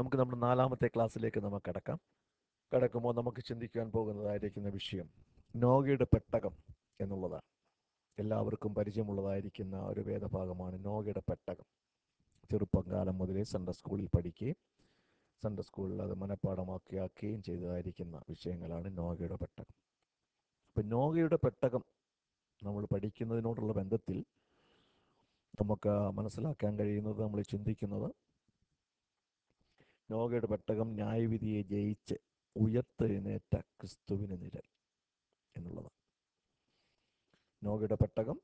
നമുക്ക് നമ്മുടെ നാലാമത്തെ ക്ലാസ്സിലേക്ക് നമുക്ക് കിടക്കാം കിടക്കുമ്പോൾ നമുക്ക് ചിന്തിക്കാൻ പോകുന്നതായിരിക്കുന്ന വിഷയം നോഗയുടെ പെട്ടകം എന്നുള്ളതാണ് എല്ലാവർക്കും പരിചയമുള്ളതായിരിക്കുന്ന ഒരു വേദഭാഗമാണ് നോഗയുടെ പെട്ടകം ചെറുപ്പം കാലം മുതലേ സൺഡേ സ്കൂളിൽ പഠിക്കുകയും സൺഡേ സ്കൂളിൽ അത് മനഃപ്പാടമാക്കിയാക്കുകയും ചെയ്തതായിരിക്കുന്ന വിഷയങ്ങളാണ് നോഗയുടെ പെട്ടകം അപ്പം നോഗയുടെ പെട്ടകം നമ്മൾ പഠിക്കുന്നതിനോടുള്ള ബന്ധത്തിൽ നമുക്ക് മനസ്സിലാക്കാൻ കഴിയുന്നത് നമ്മൾ ചിന്തിക്കുന്നത് നോഗയുടെ പെട്ടകം ന്യായവിധിയെ ജയിച്ച് ഉയർത്തെഴുന്നേറ്റ ക്രിസ്തുവിന് നിഴൽ എന്നുള്ളതാണ് നോഗയുടെ പെട്ടകം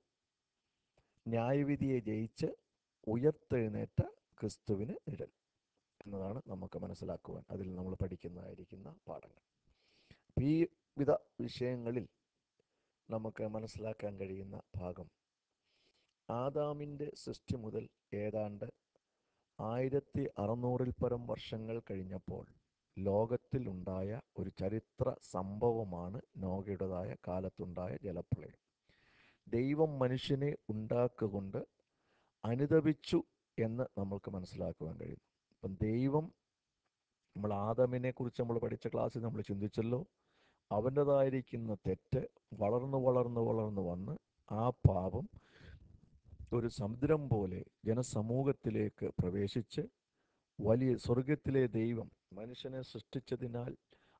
ന്യായവിധിയെ ജയിച്ച് ഉയർത്തെഴുന്നേറ്റ ക്രിസ്തുവിന് നിഴൽ എന്നതാണ് നമുക്ക് മനസ്സിലാക്കുവാൻ അതിൽ നമ്മൾ പഠിക്കുന്നതായിരിക്കുന്ന പാഠങ്ങൾ ഈ വിധ വിഷയങ്ങളിൽ നമുക്ക് മനസ്സിലാക്കാൻ കഴിയുന്ന ഭാഗം ആദാമിൻ്റെ സൃഷ്ടി മുതൽ ഏതാണ്ട് ആയിരത്തി അറുന്നൂറിൽ പരം വർഷങ്ങൾ കഴിഞ്ഞപ്പോൾ ലോകത്തിൽ ഉണ്ടായ ഒരു ചരിത്ര സംഭവമാണ് നോഗയുടേതായ കാലത്തുണ്ടായ ജലപ്രളയം ദൈവം മനുഷ്യനെ ഉണ്ടാക്കുകൊണ്ട് അനുദപിച്ചു എന്ന് നമ്മൾക്ക് മനസ്സിലാക്കുവാൻ കഴിയും അപ്പം ദൈവം നമ്മൾ ആദമിനെ കുറിച്ച് നമ്മൾ പഠിച്ച ക്ലാസ്സിൽ നമ്മൾ ചിന്തിച്ചല്ലോ അവൻ്റെതായിരിക്കുന്ന തെറ്റ് വളർന്നു വളർന്നു വളർന്നു വന്ന് ആ പാപം ഒരു സമുദ്രം പോലെ ജനസമൂഹത്തിലേക്ക് പ്രവേശിച്ച് വലിയ സ്വർഗത്തിലെ ദൈവം മനുഷ്യനെ സൃഷ്ടിച്ചതിനാൽ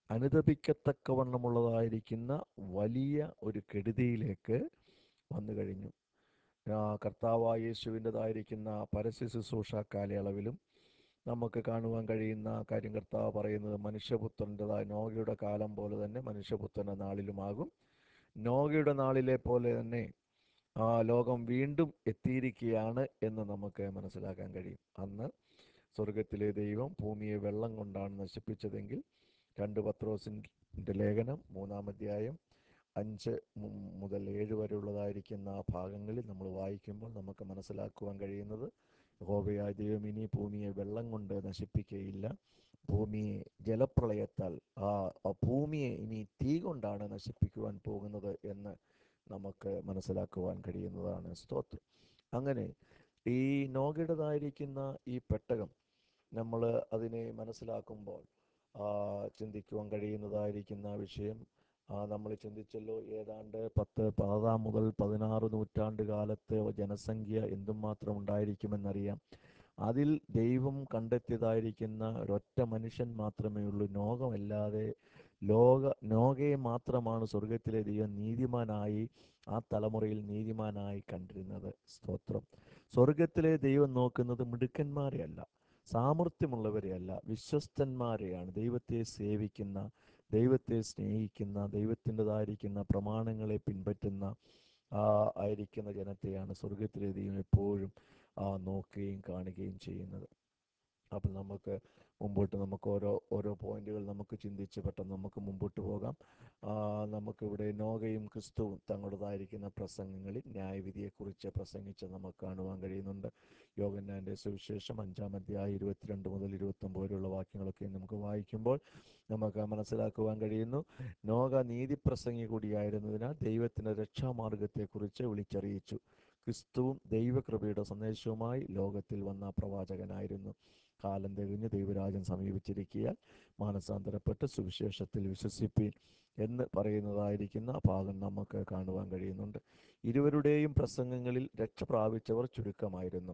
അനുദപിക്കത്തക്കവണ്ണമുള്ളതായിരിക്കുന്ന വലിയ ഒരു കെടുതിയിലേക്ക് വന്നു കഴിഞ്ഞു കർത്താവായ യേശുവിൻ്റെതായിരിക്കുന്ന പരസ്യ ശുശ്രൂഷ കാലയളവിലും നമുക്ക് കാണുവാൻ കഴിയുന്ന കാര്യം കർത്താവ് പറയുന്നത് മനുഷ്യപുത്രൻ്റെതായ നോഗയുടെ കാലം പോലെ തന്നെ മനുഷ്യപുത്രൻ്റെ നാളിലുമാകും നോഗയുടെ നാളിലെ പോലെ തന്നെ ആ ലോകം വീണ്ടും എത്തിയിരിക്കുകയാണ് എന്ന് നമുക്ക് മനസ്സിലാക്കാൻ കഴിയും അന്ന് സ്വർഗത്തിലെ ദൈവം ഭൂമിയെ വെള്ളം കൊണ്ടാണ് നശിപ്പിച്ചതെങ്കിൽ രണ്ട് പത്രോസിൻ്റെ ലേഖനം മൂന്നാം അധ്യായം അഞ്ച് മുതൽ ഏഴ് വരെയുള്ളതായിരിക്കുന്ന ആ ഭാഗങ്ങളിൽ നമ്മൾ വായിക്കുമ്പോൾ നമുക്ക് മനസ്സിലാക്കുവാൻ കഴിയുന്നത് ഹോബയായ ദൈവം ഇനി ഭൂമിയെ വെള്ളം കൊണ്ട് നശിപ്പിക്കുകയില്ല ഭൂമിയെ ജലപ്രളയത്താൽ ആ ഭൂമിയെ ഇനി തീ കൊണ്ടാണ് നശിപ്പിക്കുവാൻ പോകുന്നത് എന്ന് നമുക്ക് മനസ്സിലാക്കുവാൻ കഴിയുന്നതാണ് സ്തോത്രം അങ്ങനെ ഈ നോഗയുടേതായിരിക്കുന്ന ഈ പെട്ടകം നമ്മൾ അതിനെ മനസ്സിലാക്കുമ്പോൾ ചിന്തിക്കുവാൻ കഴിയുന്നതായിരിക്കുന്ന വിഷയം നമ്മൾ ചിന്തിച്ചല്ലോ ഏതാണ്ട് പത്ത് പതാം മുതൽ പതിനാറ് നൂറ്റാണ്ട് കാലത്ത് ജനസംഖ്യ എന്തുമാത്രം ഉണ്ടായിരിക്കുമെന്നറിയാം അതിൽ ദൈവം കണ്ടെത്തിയതായിരിക്കുന്ന ഒരൊറ്റ മനുഷ്യൻ മാത്രമേ ഉള്ളൂ നോകമല്ലാതെ ലോക നോകയെ മാത്രമാണ് സ്വർഗത്തിലെ ദൈവം നീതിമാനായി ആ തലമുറയിൽ നീതിമാനായി കണ്ടിരുന്നത് സ്തോത്രം സ്വർഗത്തിലെ ദൈവം നോക്കുന്നത് മിടുക്കന്മാരെ അല്ല സാമർഥ്യമുള്ളവരെ അല്ല വിശ്വസ്തന്മാരെയാണ് ദൈവത്തെ സേവിക്കുന്ന ദൈവത്തെ സ്നേഹിക്കുന്ന ദൈവത്തിൻ്റെതായിരിക്കുന്ന പ്രമാണങ്ങളെ പിൻപറ്റുന്ന ആ ആയിരിക്കുന്ന ജനത്തെയാണ് സ്വർഗത്തിലെ ദൈവം എപ്പോഴും ആ നോക്കുകയും കാണുകയും ചെയ്യുന്നത് അപ്പോൾ നമുക്ക് മുമ്പോട്ട് നമുക്ക് ഓരോ ഓരോ പോയിന്റുകൾ നമുക്ക് ചിന്തിച്ച് പെട്ടെന്ന് നമുക്ക് മുമ്പോട്ട് പോകാം നമുക്കിവിടെ നോഗയും ക്രിസ്തുവും തങ്ങളുടേതായിരിക്കുന്ന പ്രസംഗങ്ങളിൽ ന്യായവിധിയെക്കുറിച്ച് പ്രസംഗിച്ച് നമുക്ക് കാണുവാൻ കഴിയുന്നുണ്ട് യോഗന്നാൻ്റെ സുവിശേഷം അഞ്ചാം അധ്യായം ഇരുപത്തിരണ്ട് മുതൽ ഇരുപത്തൊമ്പത് വരെയുള്ള വാക്യങ്ങളൊക്കെ നമുക്ക് വായിക്കുമ്പോൾ നമുക്ക് മനസ്സിലാക്കുവാൻ കഴിയുന്നു നോഗ നീതിപ്രസംഗി കൂടിയായിരുന്നതിനാൽ ദൈവത്തിൻ്റെ രക്ഷാമാർഗത്തെക്കുറിച്ച് വിളിച്ചറിയിച്ചു ക്രിസ്തുവും ദൈവകൃപയുടെ സന്ദേശവുമായി ലോകത്തിൽ വന്ന പ്രവാചകനായിരുന്നു കാലം തികഞ്ഞ് ദൈവരാജൻ സമീപിച്ചിരിക്കിയാൽ മാനസാന്തരപ്പെട്ട് സുവിശേഷത്തിൽ വിശ്വസിപ്പീൻ എന്ന് പറയുന്നതായിരിക്കുന്ന ഭാഗം നമുക്ക് കാണുവാൻ കഴിയുന്നുണ്ട് ഇരുവരുടെയും പ്രസംഗങ്ങളിൽ രക്ഷ പ്രാപിച്ചവർ ചുരുക്കമായിരുന്നു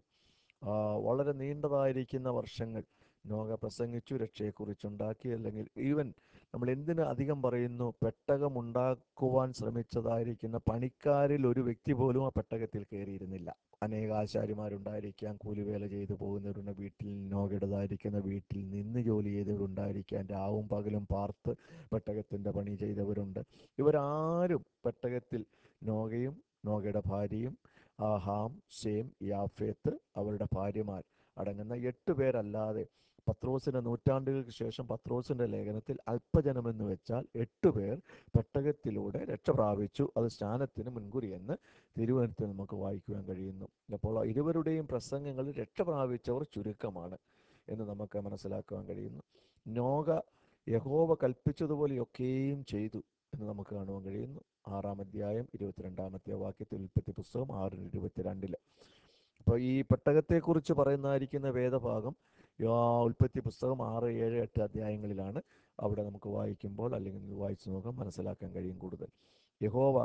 വളരെ നീണ്ടതായിരിക്കുന്ന വർഷങ്ങൾ നോക പ്രസംഗിച്ചു രക്ഷയെക്കുറിച്ചുണ്ടാക്കി അല്ലെങ്കിൽ ഈവൻ നമ്മൾ എന്തിന് അധികം പറയുന്നു പെട്ടകം ഉണ്ടാക്കുവാൻ ശ്രമിച്ചതായിരിക്കുന്ന പണിക്കാരിൽ ഒരു വ്യക്തി പോലും ആ പെട്ടകത്തിൽ കയറിയിരുന്നില്ല അനേകാശാരിമാരുണ്ടായിരിക്കാം കൂലിവേല ചെയ്തു പോകുന്നവരുണ്ട് വീട്ടിൽ നോകയുടേതായിരിക്കുന്ന വീട്ടിൽ നിന്ന് ജോലി ചെയ്തവരുണ്ടായിരിക്കാം രാവും പകലും പാർത്ത് പെട്ടകത്തിൻ്റെ പണി ചെയ്തവരുണ്ട് ഇവരാരും പെട്ടകത്തിൽ നോകയും നോകയുടെ ഭാര്യയും ഹാം ഷേം യാഫേത്ത് അവരുടെ ഭാര്യമാർ അടങ്ങുന്ന എട്ട് പേരല്ലാതെ പത്രോസിന്റെ നൂറ്റാണ്ടുകൾക്ക് ശേഷം പത്രോസിന്റെ ലേഖനത്തിൽ അല്പജനമെന്ന് വെച്ചാൽ എട്ട് പേർ പെട്ടകത്തിലൂടെ രക്ഷ പ്രാപിച്ചു അത് സ്നാനത്തിന് മുൻകുറി എന്ന് തിരുവനന്തപുരത്ത് നമുക്ക് വായിക്കുവാൻ കഴിയുന്നു അപ്പോൾ ഇരുവരുടെയും പ്രസംഗങ്ങളിൽ രക്ഷ പ്രാപിച്ചവർ ചുരുക്കമാണ് എന്ന് നമുക്ക് മനസ്സിലാക്കുവാൻ കഴിയുന്നു നോക യഹോവ കൽപ്പിച്ചതുപോലെയൊക്കെയും ചെയ്തു എന്ന് നമുക്ക് കാണുവാൻ കഴിയുന്നു ആറാം അധ്യായം ഇരുപത്തിരണ്ടാമത്തെ വാക്യത്തിൽ ഉൽപ്പത്തി പുസ്തകം ആറിന് ഇരുപത്തിരണ്ടില് അപ്പോൾ ഈ പെട്ടകത്തെക്കുറിച്ച് പറയുന്നതായിരിക്കുന്ന വേദഭാഗം ആ ഉൽപ്പത്തി പുസ്തകം ആറ് ഏഴ് എട്ട് അധ്യായങ്ങളിലാണ് അവിടെ നമുക്ക് വായിക്കുമ്പോൾ അല്ലെങ്കിൽ വായിച്ചു നോക്കാൻ മനസ്സിലാക്കാൻ കഴിയും കൂടുതൽ യഹോവ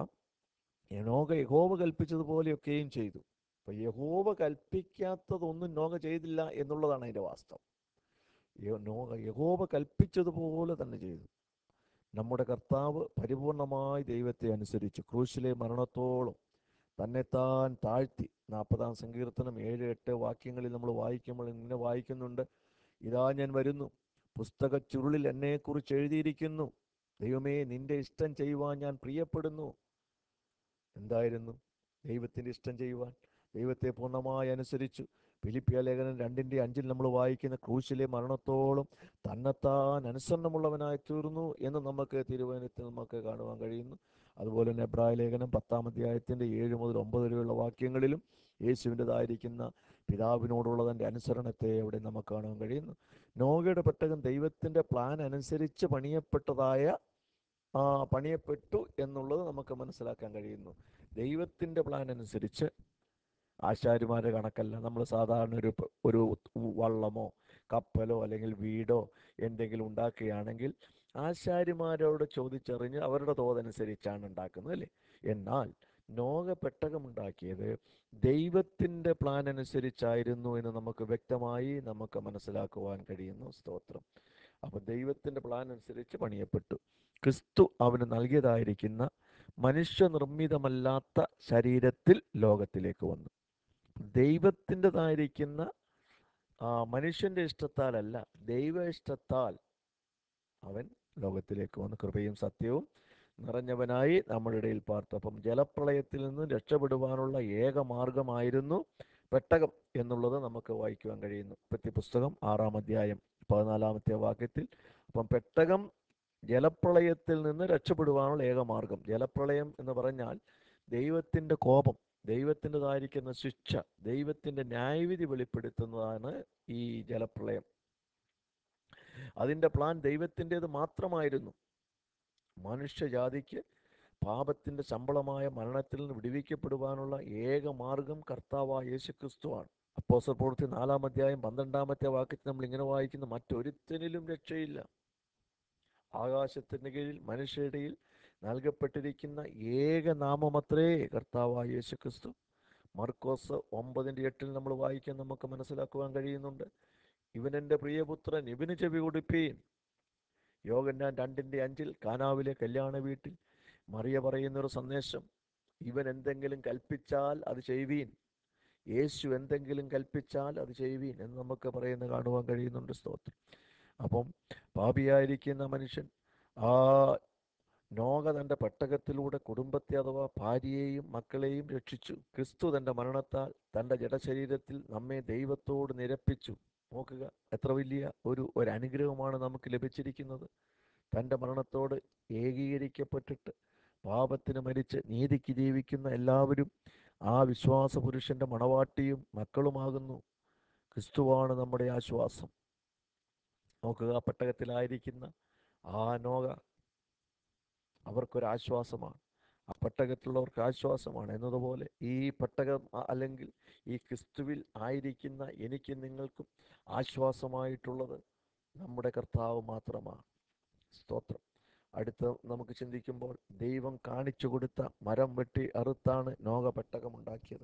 നോക യഹോവ കൽപ്പിച്ചതുപോലെയൊക്കെയും ചെയ്തു അപ്പൊ യഹോവ കൽപ്പിക്കാത്തതൊന്നും നോക ചെയ്തില്ല എന്നുള്ളതാണ് അതിന്റെ വാസ്തവം യ- നോക യഹോവ കൽപ്പിച്ചതുപോലെ തന്നെ ചെയ്തു നമ്മുടെ കർത്താവ് പരിപൂർണമായി ദൈവത്തെ അനുസരിച്ചു ക്രൂശിലെ മരണത്തോളം തന്നെത്താൻ താഴ്ത്തി നാൽപ്പതാം സങ്കീർത്തനം ഏഴ് എട്ട് വാക്യങ്ങളിൽ നമ്മൾ വായിക്കുമ്പോൾ ഇങ്ങനെ വായിക്കുന്നുണ്ട് ഇതാ ഞാൻ വരുന്നു പുസ്തക ചുരുളിൽ എന്നെക്കുറിച്ച് എഴുതിയിരിക്കുന്നു ദൈവമേ നിന്റെ ഇഷ്ടം ചെയ്യുവാൻ ഞാൻ പ്രിയപ്പെടുന്നു എന്തായിരുന്നു ദൈവത്തിൻ്റെ ഇഷ്ടം ചെയ്യുവാൻ ദൈവത്തെ പൂർണ്ണമായി അനുസരിച്ചു ഫിലിപ്പിയ ലേഖനം രണ്ടിൻ്റെ അഞ്ചിൽ നമ്മൾ വായിക്കുന്ന ക്രൂശിലെ മരണത്തോളം തന്നെത്താൻ അനുസരണമുള്ളവനായി തീർന്നു എന്ന് നമുക്ക് തിരുവനന്തപുരത്ത് നമുക്ക് കാണുവാൻ കഴിയുന്നു അതുപോലെ തന്നെ എബ്രായ ലേഖനം പത്താം അധ്യായത്തിൻ്റെ ഏഴ് മുതൽ ഒമ്പത് വരെയുള്ള വാക്യങ്ങളിലും യേശുവിൻ്റെതായിരിക്കുന്ന പിതാവിനോടുള്ള തൻ്റെ അനുസരണത്തെ അവിടെ നമുക്ക് കാണാൻ കഴിയുന്നു നോഗയുടെ പെട്ടകം ദൈവത്തിൻ്റെ പ്ലാൻ അനുസരിച്ച് പണിയപ്പെട്ടതായ ആ പണിയപ്പെട്ടു എന്നുള്ളത് നമുക്ക് മനസ്സിലാക്കാൻ കഴിയുന്നു ദൈവത്തിൻ്റെ പ്ലാൻ അനുസരിച്ച് ആശാരിമാരുടെ കണക്കല്ല നമ്മൾ സാധാരണ ഒരു പ- ഒരു വള്ളമോ കപ്പലോ അല്ലെങ്കിൽ വീടോ എന്തെങ്കിലും ഉണ്ടാക്കുകയാണെങ്കിൽ ആശാരിമാരോട് ചോദിച്ചറിഞ്ഞ് അവരുടെ തോതനുസരിച്ചാണ് ഉണ്ടാക്കുന്നത് അല്ലേ എന്നാൽ നോഗ പെട്ടകമുണ്ടാക്കിയത് ദൈവത്തിൻ്റെ പ്ലാൻ അനുസരിച്ചായിരുന്നു എന്ന് നമുക്ക് വ്യക്തമായി നമുക്ക് മനസ്സിലാക്കുവാൻ കഴിയുന്നു സ്തോത്രം അപ്പോൾ ദൈവത്തിൻ്റെ പ്ലാൻ അനുസരിച്ച് പണിയപ്പെട്ടു ക്രിസ്തു അവന് നൽകിയതായിരിക്കുന്ന മനുഷ്യനിർമ്മിതമല്ലാത്ത ശരീരത്തിൽ ലോകത്തിലേക്ക് വന്നു ദൈവത്തിൻ്റെതായിരിക്കുന്ന ആ മനുഷ്യന്റെ ഇഷ്ടത്താലല്ല ദൈവ ഇഷ്ടത്താൽ അവൻ ലോകത്തിലേക്ക് വന്ന് കൃപയും സത്യവും നിറഞ്ഞവനായി നമ്മുടെ ഇടയിൽ പാർത്തു അപ്പം ജലപ്രളയത്തിൽ നിന്ന് രക്ഷപ്പെടുവാനുള്ള ഏക മാർഗമായിരുന്നു പെട്ടകം എന്നുള്ളത് നമുക്ക് വായിക്കുവാൻ കഴിയുന്നു പറ്റി പുസ്തകം ആറാം അധ്യായം പതിനാലാമത്തെ വാക്യത്തിൽ അപ്പം പെട്ടകം ജലപ്രളയത്തിൽ നിന്ന് രക്ഷപ്പെടുവാനുള്ള ഏക മാർഗം ജലപ്രളയം എന്ന് പറഞ്ഞാൽ ദൈവത്തിൻ്റെ കോപം ദൈവത്തിൻ്റെതായിരിക്കുന്ന ശിക്ഷ ദൈവത്തിൻ്റെ ന്യായവിധി വെളിപ്പെടുത്തുന്നതാണ് ഈ ജലപ്രളയം അതിൻ്റെ പ്ലാൻ ദൈവത്തിൻ്റെത് മാത്രമായിരുന്നു മനുഷ്യജാതിക്ക് പാപത്തിൻ്റെ ശമ്പളമായ മരണത്തിൽ നിന്ന് വിടുവിക്കപ്പെടുവാനുള്ള ഏക മാർഗം കർത്താവായ യേശു ക്രിസ്തുവാണ് അപ്പോസർ പ്രവൃത്തി നാലാം അധ്യായം പന്ത്രണ്ടാമത്തെ വാക്യത്തിൽ നമ്മൾ ഇങ്ങനെ വായിക്കുന്ന മറ്റൊരുത്തനിലും രക്ഷയില്ല ആകാശത്തിന് കീഴിൽ മനുഷ്യരുടെയിൽ നൽകപ്പെട്ടിരിക്കുന്ന ഏക നാമമത്രേ കർത്താവായ യേശു ക്രിസ്തു മർക്കോസ് ഒമ്പതിൻ്റെ എട്ടിൽ നമ്മൾ വായിക്കാൻ നമുക്ക് മനസ്സിലാക്കുവാൻ കഴിയുന്നുണ്ട് ഇവൻ എൻ്റെ പ്രിയപുത്രൻ ഇവന് ചെവി കൊടുപ്പീൻ യോഗന്നാൻ രണ്ടിൻ്റെ അഞ്ചിൽ കാനാവിലെ കല്യാണ വീട്ടിൽ മറിയ പറയുന്നൊരു സന്ദേശം ഇവൻ എന്തെങ്കിലും കൽപ്പിച്ചാൽ അത് ചെയ്യുവീൻ യേശു എന്തെങ്കിലും കൽപ്പിച്ചാൽ അത് ചെയ്യുവീൻ എന്ന് നമുക്ക് പറയുന്ന കാണുവാൻ കഴിയുന്നുണ്ട് സ്തോത്രം അപ്പം പാപിയായിരിക്കുന്ന മനുഷ്യൻ ആ നോക തൻ്റെ പെട്ടകത്തിലൂടെ കുടുംബത്തെ അഥവാ ഭാര്യയെയും മക്കളെയും രക്ഷിച്ചു ക്രിസ്തു തൻ്റെ മരണത്താൽ തൻ്റെ ജഡശരീരത്തിൽ നമ്മെ ദൈവത്തോട് നിരപ്പിച്ചു നോക്കുക എത്ര വലിയ ഒരു ഒരു അനുഗ്രഹമാണ് നമുക്ക് ലഭിച്ചിരിക്കുന്നത് തൻ്റെ മരണത്തോട് ഏകീകരിക്കപ്പെട്ടിട്ട് പാപത്തിന് മരിച്ച് നീതിക്ക് ജീവിക്കുന്ന എല്ലാവരും ആ വിശ്വാസ പുരുഷന്റെ മണവാട്ടിയും മക്കളുമാകുന്നു ക്രിസ്തുവാണ് നമ്മുടെ ആശ്വാസം നോക്കുക ആ പെട്ടകത്തിലായിരിക്കുന്ന ആ നോക അവർക്കൊരാശ്വാസമാണ് ആ പെട്ടകത്തിലുള്ളവർക്ക് ആശ്വാസമാണ് എന്നതുപോലെ ഈ പെട്ടകം അ- അല്ലെങ്കിൽ ഈ ക്രിസ്തുവിൽ ആയിരിക്കുന്ന എനിക്ക് നിങ്ങൾക്കും ആശ്വാസമായിട്ടുള്ളത് നമ്മുടെ കർത്താവ് മാത്രമാണ് സ്തോത്രം അടുത്ത നമുക്ക് ചിന്തിക്കുമ്പോൾ ദൈവം കാണിച്ചു കൊടുത്ത മരം വെട്ടി അറുത്താണ് നോക പെട്ടകം ഉണ്ടാക്കിയത്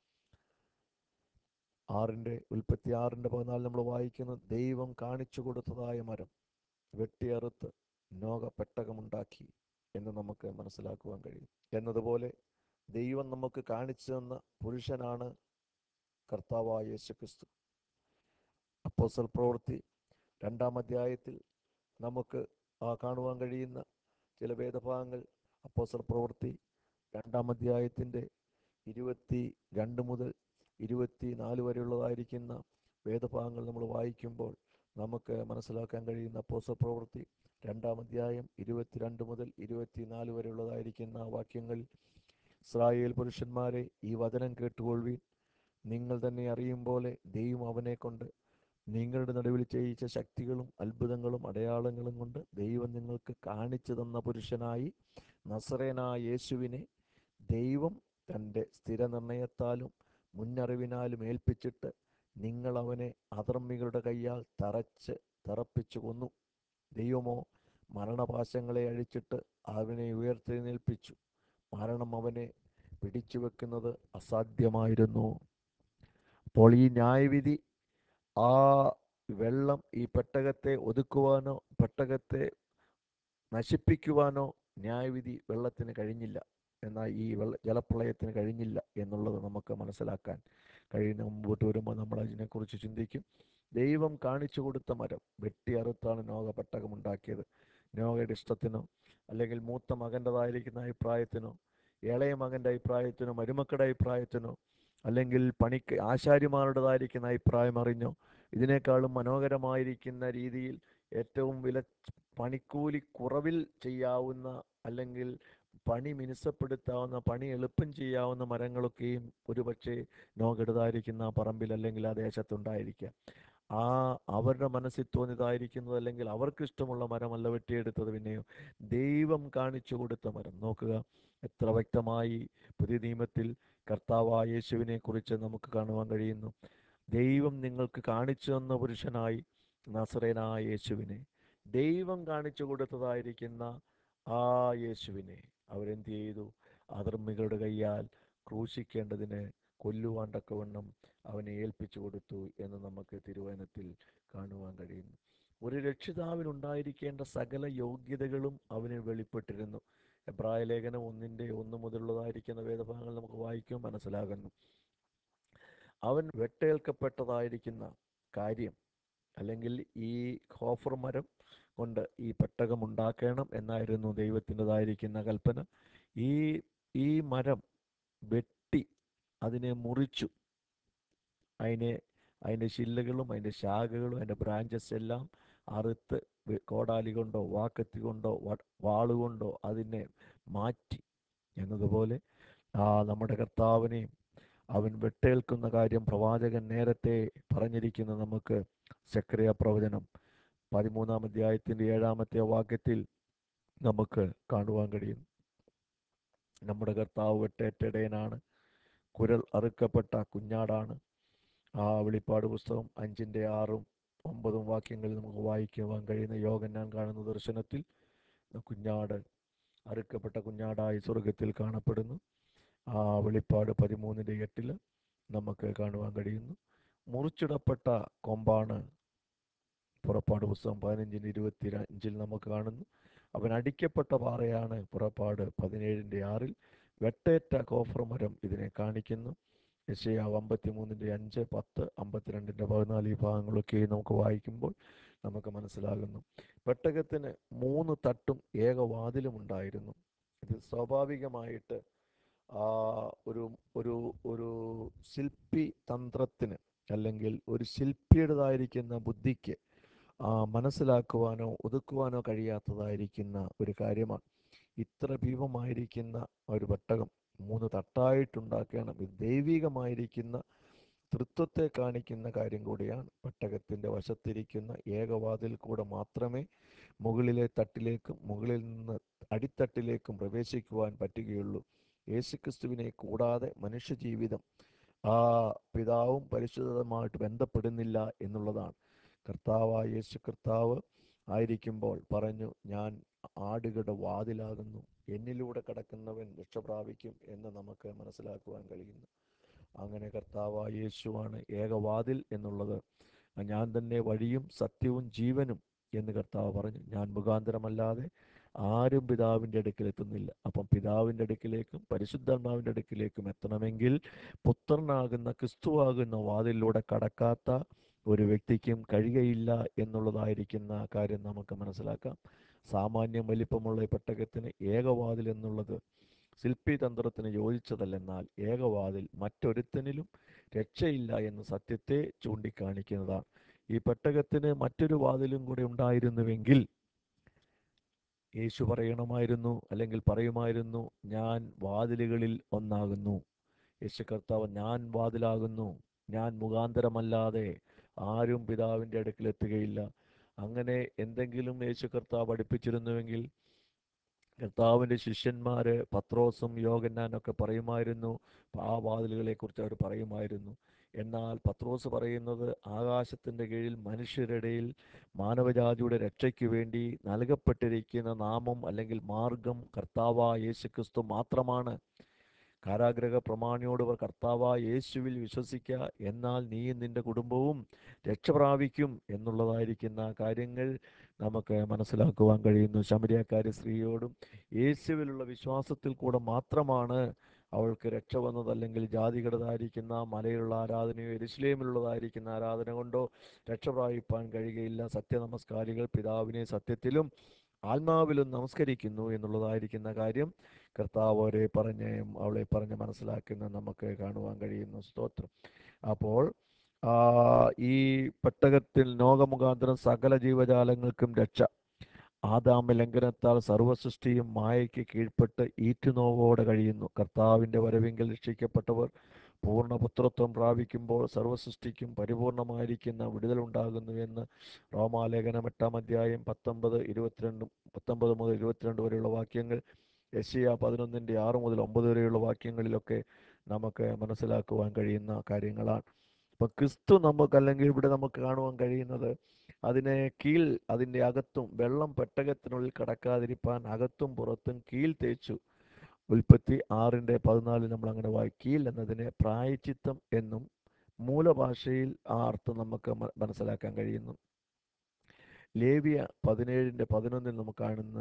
ആറിൻ്റെ ഉൽപ്പത്തി ആറിൻ്റെ പതിനാല് നമ്മൾ വായിക്കുന്നത് ദൈവം കാണിച്ചു കൊടുത്തതായ മരം വെട്ടിയറുത്ത് നോക പെട്ടകമുണ്ടാക്കി എന്ന് നമുക്ക് മനസ്സിലാക്കുവാൻ കഴിയും എന്നതുപോലെ ദൈവം നമുക്ക് കാണിച്ചു തന്ന പുരുഷനാണ് കർത്താവായ യേശു ക്രിസ്തു അപ്പോസൽ പ്രവൃത്തി രണ്ടാം അധ്യായത്തിൽ നമുക്ക് ആ കാണുവാൻ കഴിയുന്ന ചില വേദഭാഗങ്ങൾ അപ്പോസൽ പ്രവൃത്തി രണ്ടാം അധ്യായത്തിൻ്റെ ഇരുപത്തി രണ്ട് മുതൽ ഇരുപത്തി നാല് വരെയുള്ളതായിരിക്കുന്ന വേദഭാഗങ്ങൾ നമ്മൾ വായിക്കുമ്പോൾ നമുക്ക് മനസ്സിലാക്കാൻ കഴിയുന്ന അപ്പോസൽ പ്രവൃത്തി രണ്ടാം അധ്യായം ഇരുപത്തിരണ്ട് മുതൽ ഇരുപത്തിനാല് വരെയുള്ളതായിരിക്കുന്ന വാക്യങ്ങളിൽ ഇസ്രായേൽ പുരുഷന്മാരെ ഈ വചനം കേട്ടുകൊള്ളുവീൻ നിങ്ങൾ തന്നെ അറിയും പോലെ ദൈവം അവനെ കൊണ്ട് നിങ്ങളുടെ നടുവിൽ ചെയ്യിച്ച ശക്തികളും അത്ഭുതങ്ങളും അടയാളങ്ങളും കൊണ്ട് ദൈവം നിങ്ങൾക്ക് കാണിച്ചു തന്ന പുരുഷനായി നസറേനായ യേശുവിനെ ദൈവം തൻ്റെ സ്ഥിരനിർണയത്താലും മുന്നറിവിനാലും ഏൽപ്പിച്ചിട്ട് നിങ്ങൾ അവനെ അധർമ്മികളുടെ കൈയാൽ തറച്ച് തറപ്പിച്ചു കൊന്നു ദൈവമോ മരണപാശങ്ങളെ അഴിച്ചിട്ട് അവനെ ഉയർത്തെഴുന്നേൽപ്പിച്ചു മരണം അവനെ പിടിച്ചു വെക്കുന്നത് അസാധ്യമായിരുന്നു അപ്പോൾ ഈ ന്യായവിധി ആ വെള്ളം ഈ പെട്ടകത്തെ ഒതുക്കുവാനോ പെട്ടകത്തെ നശിപ്പിക്കുവാനോ ന്യായവിധി വെള്ളത്തിന് കഴിഞ്ഞില്ല എന്നാൽ ഈ വെള്ള ജലപ്രളയത്തിന് കഴിഞ്ഞില്ല എന്നുള്ളത് നമുക്ക് മനസ്സിലാക്കാൻ കഴിയുന്ന മുമ്പോട്ട് വരുമ്പോൾ നമ്മൾ അതിനെക്കുറിച്ച് ചിന്തിക്കും ദൈവം കാണിച്ചു കൊടുത്ത മരം വെട്ടി അറുത്താണ് നോക പെട്ടകം ഉണ്ടാക്കിയത് നോകയുടെ ഇഷ്ടത്തിനോ അല്ലെങ്കിൽ മൂത്ത മകൻ്റെതായിരിക്കുന്ന അഭിപ്രായത്തിനോ ഇളയ മകൻ്റെ അഭിപ്രായത്തിനോ മരുമക്കളുടെ അഭിപ്രായത്തിനോ അല്ലെങ്കിൽ പണിക്ക് ആശാരിമാരുടേതായിരിക്കുന്ന അഭിപ്രായം അറിഞ്ഞോ ഇതിനേക്കാളും മനോഹരമായിരിക്കുന്ന രീതിയിൽ ഏറ്റവും വില പണിക്കൂലി കുറവിൽ ചെയ്യാവുന്ന അല്ലെങ്കിൽ പണി മിനുസപ്പെടുത്താവുന്ന പണി എളുപ്പം ചെയ്യാവുന്ന മരങ്ങളൊക്കെയും ഒരുപക്ഷെ നോകെടുതായിരിക്കുന്ന ആ പറമ്പിൽ അല്ലെങ്കിൽ ആ ദേശത്തുണ്ടായിരിക്കാം ആ അവരുടെ മനസ്സിൽ തോന്നിയതായിരിക്കുന്നത് അല്ലെങ്കിൽ അവർക്ക് ഇഷ്ടമുള്ള മരമല്ല വെട്ടിയെടുത്തത് പിന്നെയോ ദൈവം കാണിച്ചു കൊടുത്ത മരം നോക്കുക എത്ര വ്യക്തമായി പുതിയ നിയമത്തിൽ കർത്താവായ യേശുവിനെ കുറിച്ച് നമുക്ക് കാണുവാൻ കഴിയുന്നു ദൈവം നിങ്ങൾക്ക് കാണിച്ചു തന്ന പുരുഷനായി നസറേനായ യേശുവിനെ ദൈവം കാണിച്ചു കൊടുത്തതായിരിക്കുന്ന ആ യേശുവിനെ അവരെന്ത് ചെയ്തു അധർമ്മികളുടെ കൈയാൽ ക്രൂശിക്കേണ്ടതിന് കൊല്ലുവാൻ തക്കവണ്ണം അവനെ ഏൽപ്പിച്ചു കൊടുത്തു എന്ന് നമുക്ക് തിരുവചനത്തിൽ കാണുവാൻ കഴിയുന്നു ഒരു രക്ഷിതാവിനുണ്ടായിരിക്കേണ്ട സകല യോഗ്യതകളും അവന് വെളിപ്പെട്ടിരുന്നു എബ്രായ ലേഖനം ഒന്നിൻ്റെ ഒന്ന് മുതലുള്ളതായിരിക്കുന്ന വേദഭാഗങ്ങൾ നമുക്ക് വായിക്കുമ്പോൾ മനസ്സിലാകുന്നു അവൻ വെട്ടേൽക്കപ്പെട്ടതായിരിക്കുന്ന കാര്യം അല്ലെങ്കിൽ ഈ ഖോഫർ മരം കൊണ്ട് ഈ പെട്ടകം ഉണ്ടാക്കണം എന്നായിരുന്നു ദൈവത്തിൻ്റെതായിരിക്കുന്ന കൽപ്പന ഈ ഈ മരം വെട്ടി അതിനെ മുറിച്ചു അതിനെ അതിൻ്റെ ശില്ലകളും അതിൻ്റെ ശാഖകളും അതിൻ്റെ ബ്രാഞ്ചസ് എല്ലാം അറുത്ത് വെ- കോടാലി കൊണ്ടോ വാക്കത്തി കൊണ്ടോ വ- വാളുകൊണ്ടോ അതിനെ മാറ്റി എന്നതുപോലെ ആ നമ്മുടെ കർത്താവിനെയും അവൻ വെട്ടേൽക്കുന്ന കാര്യം പ്രവാചകൻ നേരത്തെ പറഞ്ഞിരിക്കുന്ന നമുക്ക് സക്രിയ പ്രവചനം പതിമൂന്നാം അധ്യായത്തിൻ്റെ ഏഴാമത്തെ വാക്യത്തിൽ നമുക്ക് കാണുവാൻ കഴിയും നമ്മുടെ കർത്താവ് വെട്ടേറ്റടയനാണ് കുരൽ അറുക്കപ്പെട്ട കുഞ്ഞാടാണ് ആ വെളിപ്പാട് പുസ്തകം അഞ്ചിൻ്റെ ആറും ഒമ്പതും വാക്യങ്ങളിൽ നമുക്ക് വായിക്കുവാൻ കഴിയുന്ന യോഗം ഞാൻ കാണുന്ന ദർശനത്തിൽ കുഞ്ഞാട് അറുക്കപ്പെട്ട കുഞ്ഞാടായി സ്വർഗത്തിൽ കാണപ്പെടുന്നു ആ വെളിപ്പാട് പതിമൂന്നിൻ്റെ എട്ടിൽ നമുക്ക് കാണുവാൻ കഴിയുന്നു മുറിച്ചിടപ്പെട്ട കൊമ്പാണ് പുറപ്പാട് പുസ്തകം പതിനഞ്ചിന് ഇരുപത്തി അഞ്ചിൽ നമുക്ക് കാണുന്നു അവൻ അടിക്കപ്പെട്ട പാറയാണ് പുറപ്പാട് പതിനേഴിൻ്റെ ആറിൽ വെട്ടേറ്റ കോഫർ മരം ഇതിനെ കാണിക്കുന്നു യശയാവ് അമ്പത്തിമൂന്നിൻ്റെ അഞ്ച് പത്ത് അമ്പത്തിരണ്ടിൻ്റെ പതിനാല് ഈ ഭാഗങ്ങളൊക്കെ നമുക്ക് വായിക്കുമ്പോൾ നമുക്ക് മനസ്സിലാകുന്നു പെട്ടകത്തിന് മൂന്ന് തട്ടും ഏകവാതിലും ഉണ്ടായിരുന്നു ഇത് സ്വാഭാവികമായിട്ട് ആ ഒരു ഒരു ഒരു ശില്പി തന്ത്രത്തിന് അല്ലെങ്കിൽ ഒരു ശില്പിയുടേതായിരിക്കുന്ന ബുദ്ധിക്ക് ആ മനസ്സിലാക്കുവാനോ ഒതുക്കുവാനോ കഴിയാത്തതായിരിക്കുന്ന ഒരു കാര്യമാണ് ഇത്ര ഭീമമായിരിക്കുന്ന ഒരു പെട്ടകം മൂന്ന് തട്ടായിട്ടുണ്ടാക്കണം ഇത് ദൈവികമായിരിക്കുന്ന തൃത്വത്തെ കാണിക്കുന്ന കാര്യം കൂടിയാണ് പെട്ടകത്തിൻ്റെ വശത്തിരിക്കുന്ന ഏകവാതിൽ കൂടെ മാത്രമേ മുകളിലെ തട്ടിലേക്കും മുകളിൽ നിന്ന് അടിത്തട്ടിലേക്കും പ്രവേശിക്കുവാൻ പറ്റുകയുള്ളൂ യേശുക്രിസ്തുവിനെ കൂടാതെ മനുഷ്യജീവിതം ആ പിതാവും പരിശുദ്ധമായിട്ട് ബന്ധപ്പെടുന്നില്ല എന്നുള്ളതാണ് കർത്താവായ യേശു കർത്താവ് ആയിരിക്കുമ്പോൾ പറഞ്ഞു ഞാൻ ആടുകളുടെ വാതിലാകുന്നു എന്നിലൂടെ കടക്കുന്നവൻ രക്ഷപ്രാപിക്കും എന്ന് നമുക്ക് മനസ്സിലാക്കുവാൻ കഴിയുന്നു അങ്ങനെ കർത്താവായ യേശുവാണ് ഏകവാതിൽ എന്നുള്ളത് ഞാൻ തന്നെ വഴിയും സത്യവും ജീവനും എന്ന് കർത്താവ് പറഞ്ഞു ഞാൻ മുഖാന്തരമല്ലാതെ ആരും പിതാവിൻ്റെ അടുക്കൽ എത്തുന്നില്ല അപ്പം പിതാവിൻ്റെ അടുക്കിലേക്കും പരിശുദ്ധാത്മാവിൻ്റെ അടുക്കിലേക്കും എത്തണമെങ്കിൽ പുത്രനാകുന്ന ക്രിസ്തുവാകുന്ന വാതിലൂടെ കടക്കാത്ത ഒരു വ്യക്തിക്കും കഴിയുകയില്ല എന്നുള്ളതായിരിക്കുന്ന കാര്യം നമുക്ക് മനസ്സിലാക്കാം സാമാന്യം വലിപ്പമുള്ള ഈ പെട്ടകത്തിന് ഏകവാതിൽ എന്നുള്ളത് ശില്പി തന്ത്രത്തിന് യോജിച്ചതല്ലെന്നാൽ ഏകവാതിൽ മറ്റൊരുത്തനിലും രക്ഷയില്ല എന്ന സത്യത്തെ ചൂണ്ടിക്കാണിക്കുന്നതാണ് ഈ പെട്ടകത്തിന് മറ്റൊരു വാതിലും കൂടെ ഉണ്ടായിരുന്നുവെങ്കിൽ യേശു പറയണമായിരുന്നു അല്ലെങ്കിൽ പറയുമായിരുന്നു ഞാൻ വാതിലുകളിൽ ഒന്നാകുന്നു യേശു കർത്താവ് ഞാൻ വാതിലാകുന്നു ഞാൻ മുഖാന്തരമല്ലാതെ ആരും പിതാവിൻ്റെ അടുക്കൽ എത്തുകയില്ല അങ്ങനെ എന്തെങ്കിലും യേശു കർത്താവ് പഠിപ്പിച്ചിരുന്നുവെങ്കിൽ കർത്താവിൻ്റെ ശിഷ്യന്മാര് പത്രോസും യോഗന്നാനൊക്കെ പറയുമായിരുന്നു ആ വാതിലുകളെ കുറിച്ച് അവർ പറയുമായിരുന്നു എന്നാൽ പത്രോസ് പറയുന്നത് ആകാശത്തിൻ്റെ കീഴിൽ മനുഷ്യരുടെയിൽ മാനവജാതിയുടെ രക്ഷയ്ക്ക് വേണ്ടി നൽകപ്പെട്ടിരിക്കുന്ന നാമം അല്ലെങ്കിൽ മാർഗം കർത്താവ യേശുക്രിസ്തു മാത്രമാണ് കാരാഗ്രഹ പ്രമാണിയോട് അവർ കർത്താവ യേശുവിൽ വിശ്വസിക്കുക എന്നാൽ നീയും നിന്റെ കുടുംബവും രക്ഷ പ്രാപിക്കും എന്നുള്ളതായിരിക്കുന്ന കാര്യങ്ങൾ നമുക്ക് മനസ്സിലാക്കുവാൻ കഴിയുന്നു ശമരിയാക്കാരി സ്ത്രീയോടും യേശുവിലുള്ള വിശ്വാസത്തിൽ കൂടെ മാത്രമാണ് അവൾക്ക് രക്ഷ വന്നത് അല്ലെങ്കിൽ ജാതികളുടേതായിരിക്കുന്ന മലയിലുള്ള ആരാധനയോ എരുസലേമിലുള്ളതായിരിക്കുന്ന ആരാധന കൊണ്ടോ രക്ഷ പ്രാപിപ്പാൻ കഴിയുകയില്ല സത്യനമസ്കാരികൾ പിതാവിനെ സത്യത്തിലും ആത്മാവിലും നമസ്കരിക്കുന്നു എന്നുള്ളതായിരിക്കുന്ന കാര്യം കർത്താവ് അവരെ പറഞ്ഞ് അവളെ പറഞ്ഞ് മനസ്സിലാക്കുന്ന നമുക്ക് കാണുവാൻ കഴിയുന്നു സ്തോത്രം അപ്പോൾ ആ, ഈ പെട്ടകത്തിൽ നോകമുഖാന്തരം സകല ജീവജാലങ്ങൾക്കും രക്ഷ ആദാമ ലംഘനത്താൽ സർവസൃഷ്ടിയും മായയ്ക്ക് കീഴ്പ്പെട്ട് ഈറ്റുനോവോടെ കഴിയുന്നു കർത്താവിൻ്റെ വരവിങ്കിൽ രക്ഷിക്കപ്പെട്ടവർ പൂർണ്ണപുത്രത്വം പ്രാപിക്കുമ്പോൾ സർവസൃഷ്ടിക്കും പരിപൂർണമായിരിക്കുന്ന വിടുതലുണ്ടാകുന്നു എന്ന് റോമാലേഖനം എട്ടാം അധ്യായം പത്തൊമ്പത് ഇരുപത്തിരണ്ടും പത്തൊമ്പത് മുതൽ ഇരുപത്തിരണ്ട് വരെയുള്ള വാക്യങ്ങൾ യശിയ പതിനൊന്നിൻ്റെ ആറ് മുതൽ ഒമ്പത് വരെയുള്ള വാക്യങ്ങളിലൊക്കെ നമുക്ക് മനസ്സിലാക്കുവാൻ കഴിയുന്ന കാര്യങ്ങളാണ് അപ്പം ക്രിസ്തു നമുക്ക് അല്ലെങ്കിൽ ഇവിടെ നമുക്ക് കാണുവാൻ കഴിയുന്നത് അതിനെ കീൽ അതിൻ്റെ അകത്തും വെള്ളം പെട്ടകത്തിനുള്ളിൽ കടക്കാതിരിപ്പാൻ അകത്തും പുറത്തും കീൽ തേച്ചു ഉൽപ്പത്തി ആറിൻ്റെ പതിനാലിൽ നമ്മൾ അങ്ങനെ വായി കീൽ എന്നതിനെ പ്രായച്ചിത്തം എന്നും മൂലഭാഷയിൽ ആ അർത്ഥം നമുക്ക് മ- മനസ്സിലാക്കാൻ കഴിയുന്നു ലേവിയ പതിനേഴിൻ്റെ പതിനൊന്നിൽ നമുക്ക് കാണുന്ന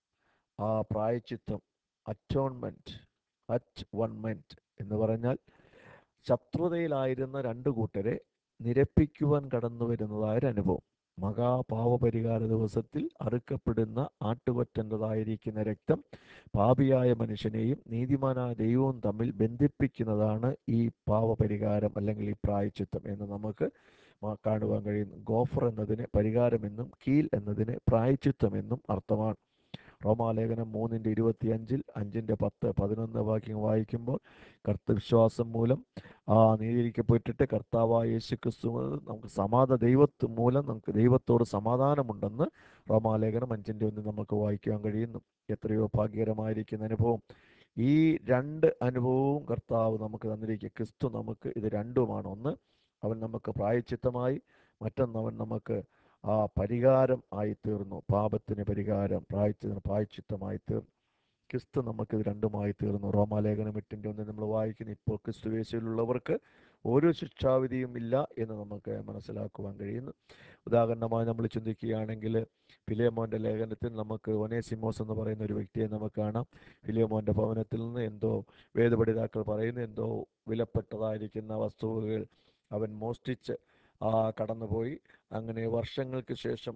ആ പ്രായച്ചിത്തം അറ്റോൺമെൻറ്റ് അറ്റ് വൺമെൻറ്റ് എന്ന് പറഞ്ഞാൽ ശത്രുതയിലായിരുന്ന രണ്ട് കൂട്ടരെ നിരപ്പിക്കുവാൻ കടന്നു വരുന്നതായ ഒരു അനുഭവം മഹാപാവപരിഹാര ദിവസത്തിൽ അറുക്കപ്പെടുന്ന ആട്ടുകൊറ്റൻ്റെതായിരിക്കുന്ന രക്തം പാപിയായ മനുഷ്യനെയും നീതിമാനായ ദൈവവും തമ്മിൽ ബന്ധിപ്പിക്കുന്നതാണ് ഈ പാവപരിഹാരം അല്ലെങ്കിൽ ഈ പ്രായച്ചിത്തം എന്ന് നമുക്ക് മ- കാണുവാൻ കഴിയുന്നു ഗോഫർ എന്നതിന് പരിഹാരമെന്നും കീൽ എന്നതിന് പ്രായച്ചിത്തമെന്നും അർത്ഥമാണ് റോമാലേഖനം മൂന്നിൻ്റെ ഇരുപത്തി അഞ്ചിൽ അഞ്ചിൻ്റെ പത്ത് പതിനൊന്ന് വാക്യം വായിക്കുമ്പോൾ കർത്തവിശ്വാസം മൂലം ആ നീതിരിക്കപ്പെട്ടിട്ട് കർത്താവായ യേശു ക്രിസ്തു നമുക്ക് സമാധ ദൈവത്ത് മൂലം നമുക്ക് ദൈവത്തോട് സമാധാനമുണ്ടെന്ന് റോമാലേഖനം അഞ്ചിൻ്റെ ഒന്നിൽ നമുക്ക് വായിക്കാൻ കഴിയുന്നു എത്രയോ ഭാഗ്യകരമായിരിക്കുന്ന അനുഭവം ഈ രണ്ട് അനുഭവവും കർത്താവ് നമുക്ക് തന്നിരിക്കുക ക്രിസ്തു നമുക്ക് ഇത് രണ്ടുമാണ് ഒന്ന് അവൻ നമുക്ക് പ്രായച്ചിത്തമായി മറ്റൊന്ന് അവൻ നമുക്ക് ആ പരിഹാരം ആയി തീർന്നു പാപത്തിന് പരിഹാരം പ്രായച്ചിത്തിന് പ്രായച്ചിത്തമായി തീർന്നു ക്രിസ്തു നമുക്കിത് രണ്ടുമായി തീർന്നു റോമാലേഖനം എട്ടിൻ്റെ ഒന്ന് നമ്മൾ വായിക്കുന്നു ഇപ്പോൾ ക്രിസ്തു യേശുവിലുള്ളവർക്ക് ഒരു ശിക്ഷാവിധിയും ഇല്ല എന്ന് നമുക്ക് മനസ്സിലാക്കുവാൻ കഴിയുന്നു ഉദാഹരണമായി നമ്മൾ ചിന്തിക്കുകയാണെങ്കിൽ ഫിലിയമോൻ്റെ ലേഖനത്തിൽ നമുക്ക് ഒനേസിമോസ് എന്ന് പറയുന്ന ഒരു വ്യക്തിയെ നമുക്ക് കാണാം ഫിലിയമോൻ്റെ ഭവനത്തിൽ നിന്ന് എന്തോ വേദപഠിതാക്കൾ പറയുന്നു എന്തോ വിലപ്പെട്ടതായിരിക്കുന്ന വസ്തുവകൾ അവൻ മോഷ്ടിച്ച് ആ കടന്നുപോയി അങ്ങനെ വർഷങ്ങൾക്ക് ശേഷം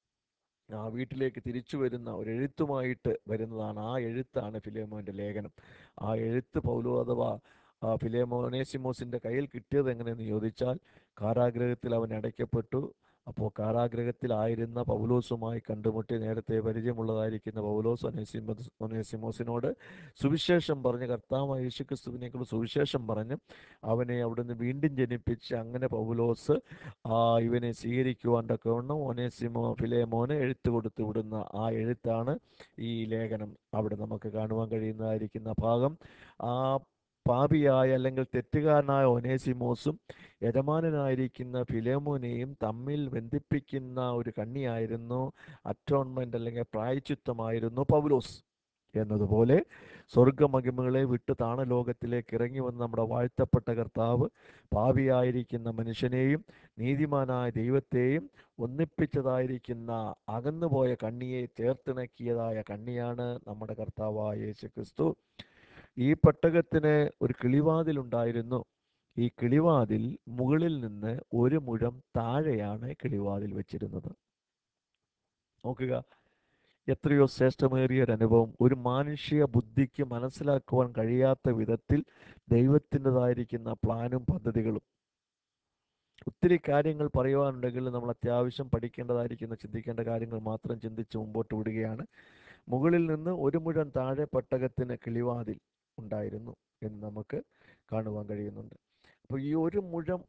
ആ വീട്ടിലേക്ക് തിരിച്ചു വരുന്ന ഒരു എഴുത്തുമായിട്ട് വരുന്നതാണ് ആ എഴുത്താണ് ഫിലേമോൻ്റെ ലേഖനം ആ എഴുത്ത് പൗലോ അഥവാ ആ ഫിലേമോനേസിമോസിൻ്റെ കയ്യിൽ കിട്ടിയത് എങ്ങനെയെന്ന് ചോദിച്ചാൽ കാരാഗ്രഹത്തിൽ അവൻ അടയ്ക്കപ്പെട്ടു അപ്പോൾ കാരാഗ്രഹത്തിലായിരുന്ന പൗലോസുമായി കണ്ടുമുട്ടി നേരത്തെ പരിചയമുള്ളതായിരിക്കുന്ന പൗലോസ് ഒനേസിമോസ് ഒനേസിമോസിനോട് സുവിശേഷം പറഞ്ഞ് കർത്താവായ യേശുക്രിസ്തുവിനെക്കുള്ള സുവിശേഷം പറഞ്ഞ് അവനെ അവിടുന്ന് വീണ്ടും ജനിപ്പിച്ച് അങ്ങനെ പൗലോസ് ആ ഇവനെ സ്വീകരിക്കുവാൻ തക്കവണ്ണം ഒനേസിമോ ഫിലേമോന് എഴുത്ത് കൊടുത്തു വിടുന്ന ആ എഴുത്താണ് ഈ ലേഖനം അവിടെ നമുക്ക് കാണുവാൻ കഴിയുന്നതായിരിക്കുന്ന ഭാഗം ആ പാപിയായ അല്ലെങ്കിൽ തെറ്റുകാരനായ ഒനേസിമോസും യജമാനനായിരിക്കുന്ന ഫിലേമോനെയും തമ്മിൽ ബന്ധിപ്പിക്കുന്ന ഒരു കണ്ണിയായിരുന്നു അറ്റോൺമെന്റ് അല്ലെങ്കിൽ പ്രായച്ചിത്തമായിരുന്നു പൗലോസ് എന്നതുപോലെ സ്വർഗമഹിമകളെ വിട്ട് താണലോകത്തിലേക്ക് ഇറങ്ങി വന്ന നമ്മുടെ വാഴ്ത്തപ്പെട്ട കർത്താവ് പാപിയായിരിക്കുന്ന മനുഷ്യനെയും നീതിമാനായ ദൈവത്തെയും ഒന്നിപ്പിച്ചതായിരിക്കുന്ന അകന്നുപോയ കണ്ണിയെ ചേർത്തിണക്കിയതായ കണ്ണിയാണ് നമ്മുടെ കർത്താവായ യേശു ക്രിസ്തു ഈ പെട്ടകത്തിന് ഒരു കിളിവാതിലുണ്ടായിരുന്നു ഈ കിളിവാതിൽ മുകളിൽ നിന്ന് ഒരു മുഴം താഴെയാണ് കിളിവാതിൽ വെച്ചിരുന്നത് നോക്കുക എത്രയോ ശ്രേഷ്ഠമേറിയ ഒരു അനുഭവം ഒരു മാനുഷിക ബുദ്ധിക്ക് മനസ്സിലാക്കുവാൻ കഴിയാത്ത വിധത്തിൽ ദൈവത്തിൻ്റെതായിരിക്കുന്ന പ്ലാനും പദ്ധതികളും ഒത്തിരി കാര്യങ്ങൾ പറയുവാനുണ്ടെങ്കിൽ നമ്മൾ അത്യാവശ്യം പഠിക്കേണ്ടതായിരിക്കുന്ന ചിന്തിക്കേണ്ട കാര്യങ്ങൾ മാത്രം ചിന്തിച്ച് മുമ്പോട്ട് വിടുകയാണ് മുകളിൽ നിന്ന് ഒരു മുഴം താഴെ പെട്ടകത്തിന് കിളിവാതിൽ ഉണ്ടായിരുന്നു എന്ന് നമുക്ക് കാണുവാൻ കഴിയുന്നുണ്ട് അപ്പോൾ ഈ ഒരു മുഴം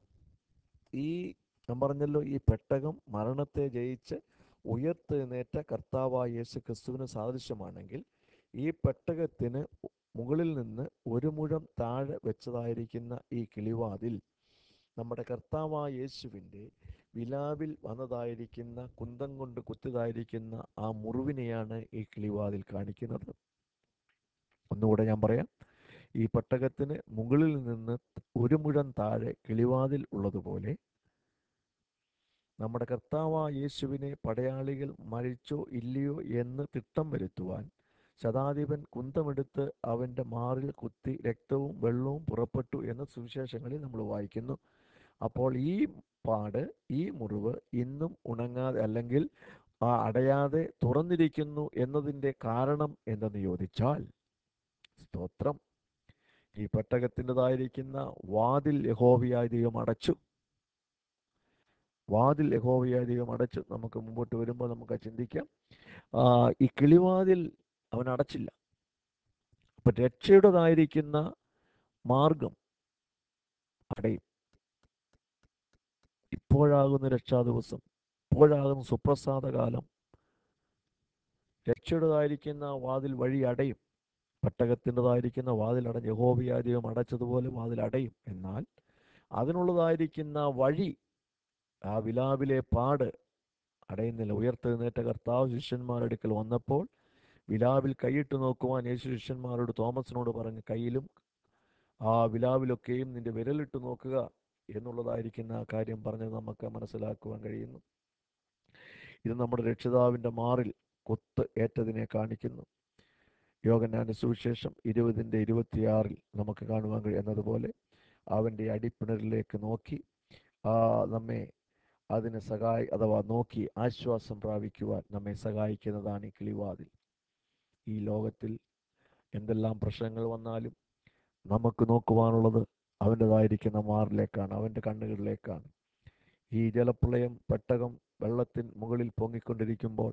ഈ ഞാൻ പറഞ്ഞല്ലോ ഈ പെട്ടകം മരണത്തെ ജയിച്ച് ഉയർത്തെഴുന്നേറ്റ കർത്താവായ യേശു ക്രിസ്തുവിന് സാദൃശ്യമാണെങ്കിൽ ഈ പെട്ടകത്തിന് മുകളിൽ നിന്ന് ഒരു മുഴം താഴെ വെച്ചതായിരിക്കുന്ന ഈ കിളിവാതിൽ നമ്മുടെ കർത്താവായ യേശുവിൻ്റെ വിലാവിൽ വന്നതായിരിക്കുന്ന കുന്തം കൊണ്ട് കുത്തിയതായിരിക്കുന്ന ആ മുറിവിനെയാണ് ഈ കിളിവാതിൽ കാണിക്കുന്നത് ഒന്നുകൂടെ ഞാൻ പറയാം ഈ പട്ടകത്തിന് മുകളിൽ നിന്ന് ഒരു മുഴം താഴെ കിളിവാതിൽ ഉള്ളതുപോലെ നമ്മുടെ കർത്താവായ യേശുവിനെ പടയാളികൾ മരിച്ചോ ഇല്ലയോ എന്ന് തിട്ടം വരുത്തുവാൻ ശതാധിപൻ കുന്തമെടുത്ത് അവൻ്റെ മാറിൽ കുത്തി രക്തവും വെള്ളവും പുറപ്പെട്ടു എന്ന സുവിശേഷങ്ങളിൽ നമ്മൾ വായിക്കുന്നു അപ്പോൾ ഈ പാട് ഈ മുറിവ് ഇന്നും ഉണങ്ങാതെ അല്ലെങ്കിൽ ആ അടയാതെ തുറന്നിരിക്കുന്നു എന്നതിൻ്റെ കാരണം എന്തെന്ന് ചോദിച്ചാൽ സ്തോത്രം ഈ പെട്ടകത്തിൻ്റെതായിരിക്കുന്ന വാതിൽ യഹോവയായ ദൈവം അടച്ചു വാതിൽ യഹോവയായ ദൈവം അടച്ചു നമുക്ക് മുമ്പോട്ട് വരുമ്പോൾ നമുക്ക് ചിന്തിക്കാം ആ, ഈ കിളിവാതിൽ അവൻ അടച്ചില്ല അപ്പൊ രക്ഷയുടേതായിരിക്കുന്ന മാർഗം അടയും ഇപ്പോഴാകുന്ന രക്ഷാ ദിവസം ഇപ്പോഴാകുന്ന സുപ്രസാദ കാലം രക്ഷയുടേതായിരിക്കുന്ന വാതിൽ വഴി അടയും പെട്ടകത്തിൻ്റെതായിരിക്കുന്ന വാതിൽ അടഞ്ഞ് യഹോവയാദ്യം അടച്ചതുപോലെ വാതിൽ അടയും എന്നാൽ അതിനുള്ളതായിരിക്കുന്ന വഴി ആ വിലാവിലെ പാട് അടയുന്നില്ല ഉയർത്തെഴുന്നേറ്റ കർത്താവ് ശിഷ്യന്മാരുടെ അടുക്കൽ വന്നപ്പോൾ വിലാവിൽ കൈയിട്ട് നോക്കുവാൻ യേശു ശിഷ്യന്മാരോട് തോമസിനോട് പറഞ്ഞ് കയ്യിലും ആ വിലാവിലൊക്കെയും നിന്റെ വിരലിട്ട് നോക്കുക എന്നുള്ളതായിരിക്കുന്ന ആ കാര്യം പറഞ്ഞത് നമുക്ക് മനസ്സിലാക്കുവാൻ കഴിയുന്നു ഇത് നമ്മുടെ രക്ഷിതാവിൻ്റെ മാറിൽ കൊത്ത് ഏറ്റതിനെ കാണിക്കുന്നു യോഗനാന്റെ സുവിശേഷം ഇരുപതിൻ്റെ ഇരുപത്തിയാറിൽ നമുക്ക് കാണുവാൻ കഴിയും എന്നതുപോലെ അവൻ്റെ അടിപ്പിണറിലേക്ക് നോക്കി ആ നമ്മെ അതിന് സഹായി അഥവാ നോക്കി ആശ്വാസം പ്രാപിക്കുവാൻ നമ്മെ സഹായിക്കുന്നതാണ് ഈ കിളിവാതിൽ ഈ ലോകത്തിൽ എന്തെല്ലാം പ്രശ്നങ്ങൾ വന്നാലും നമുക്ക് നോക്കുവാനുള്ളത് അവൻ്റെതായിരിക്കുന്ന മാറിലേക്കാണ് അവൻ്റെ കണ്ണുകളിലേക്കാണ് ഈ ജലപ്രളയം പെട്ടകം വെള്ളത്തിൻ മുകളിൽ പൊങ്ങിക്കൊണ്ടിരിക്കുമ്പോൾ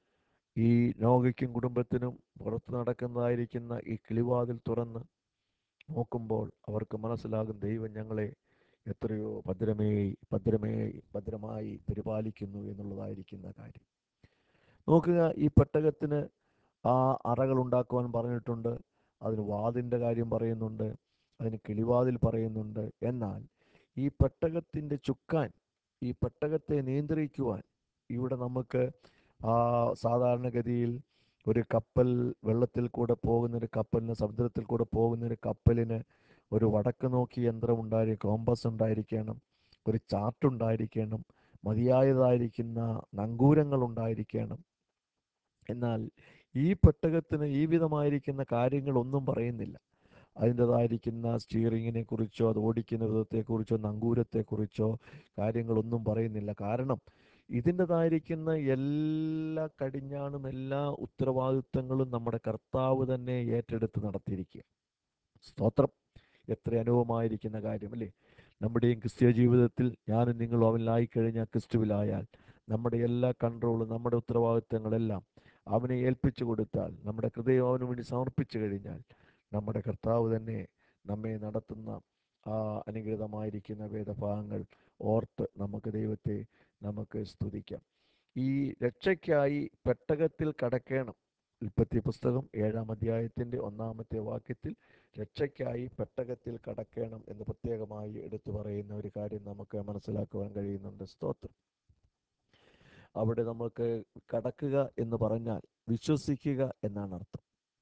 ഈ നോഗയ്ക്കും കുടുംബത്തിനും പുറത്ത് നടക്കുന്നതായിരിക്കുന്ന ഈ കിളിവാതിൽ തുറന്ന് നോക്കുമ്പോൾ അവർക്ക് മനസ്സിലാകും ദൈവം ഞങ്ങളെ എത്രയോ ഭദ്രമേയി ഭദ്രമേയി ഭദ്രമായി പരിപാലിക്കുന്നു എന്നുള്ളതായിരിക്കുന്ന കാര്യം നോക്കുക ഈ പെട്ടകത്തിന് ആ അറകൾ ഉണ്ടാക്കുവാൻ പറഞ്ഞിട്ടുണ്ട് അതിന് വാതിൻ്റെ കാര്യം പറയുന്നുണ്ട് അതിന് കിളിവാതിൽ പറയുന്നുണ്ട് എന്നാൽ ഈ പെട്ടകത്തിൻ്റെ ചുക്കാൻ ഈ പെട്ടകത്തെ നിയന്ത്രിക്കുവാൻ ഇവിടെ നമുക്ക് ആ സാധാരണഗതിയിൽ ഒരു കപ്പൽ വെള്ളത്തിൽ കൂടെ പോകുന്ന ഒരു കപ്പലിന് സമുദ്രത്തിൽ കൂടെ പോകുന്ന ഒരു കപ്പലിന് ഒരു വടക്ക് നോക്കി യന്ത്രം ഉണ്ടായിരിക്കും കോമ്പസ് ഉണ്ടായിരിക്കണം ഒരു ചാർട്ട് ഉണ്ടായിരിക്കണം മതിയായതായിരിക്കുന്ന നങ്കൂരങ്ങൾ ഉണ്ടായിരിക്കണം എന്നാൽ ഈ പെട്ടകത്തിന് ഈ വിധമായിരിക്കുന്ന കാര്യങ്ങളൊന്നും പറയുന്നില്ല അതിൻ്റെതായിരിക്കുന്ന സ്റ്റിയറിങ്ങിനെ കുറിച്ചോ അത് ഓടിക്കുന്ന വിധത്തെക്കുറിച്ചോ നങ്കൂരത്തെക്കുറിച്ചോ കാര്യങ്ങളൊന്നും പറയുന്നില്ല കാരണം ഇതിൻ്റെതായിരിക്കുന്ന എല്ലാ കടിഞ്ഞാണും എല്ലാ ഉത്തരവാദിത്വങ്ങളും നമ്മുടെ കർത്താവ് തന്നെ ഏറ്റെടുത്ത് നടത്തിയിരിക്കുക സ്തോത്രം എത്ര അനുഭവമായിരിക്കുന്ന കാര്യം അല്ലേ നമ്മുടെയും ക്രിസ്തീയ ജീവിതത്തിൽ ഞാനും നിങ്ങളും അവനിലായി കഴിഞ്ഞാൽ ക്രിസ്തുവിലായാൽ നമ്മുടെ എല്ലാ കൺട്രോളും നമ്മുടെ ഉത്തരവാദിത്തങ്ങളെല്ലാം അവനെ ഏൽപ്പിച്ചു കൊടുത്താൽ നമ്മുടെ ഹൃദയം അവന് വേണ്ടി സമർപ്പിച്ചു കഴിഞ്ഞാൽ നമ്മുടെ കർത്താവ് തന്നെ നമ്മെ നടത്തുന്ന ആ അനുഗ്രതമായിരിക്കുന്ന വേദഭാഗങ്ങൾ ഓർത്ത് നമുക്ക് ദൈവത്തെ നമുക്ക് സ്തുതിക്കാം ഈ രക്ഷയ്ക്കായി പെട്ടകത്തിൽ കടക്കണം ഉൽപ്പത്തി പുസ്തകം ഏഴാം അധ്യായത്തിൻ്റെ ഒന്നാമത്തെ വാക്യത്തിൽ രക്ഷയ്ക്കായി പെട്ടകത്തിൽ കടക്കണം എന്ന് പ്രത്യേകമായി എടുത്തു പറയുന്ന ഒരു കാര്യം നമുക്ക് മനസ്സിലാക്കുവാൻ കഴിയുന്നുണ്ട് സ്തോത്രം അവിടെ നമുക്ക് കടക്കുക എന്ന് പറഞ്ഞാൽ വിശ്വസിക്കുക എന്നാണ് അർത്ഥം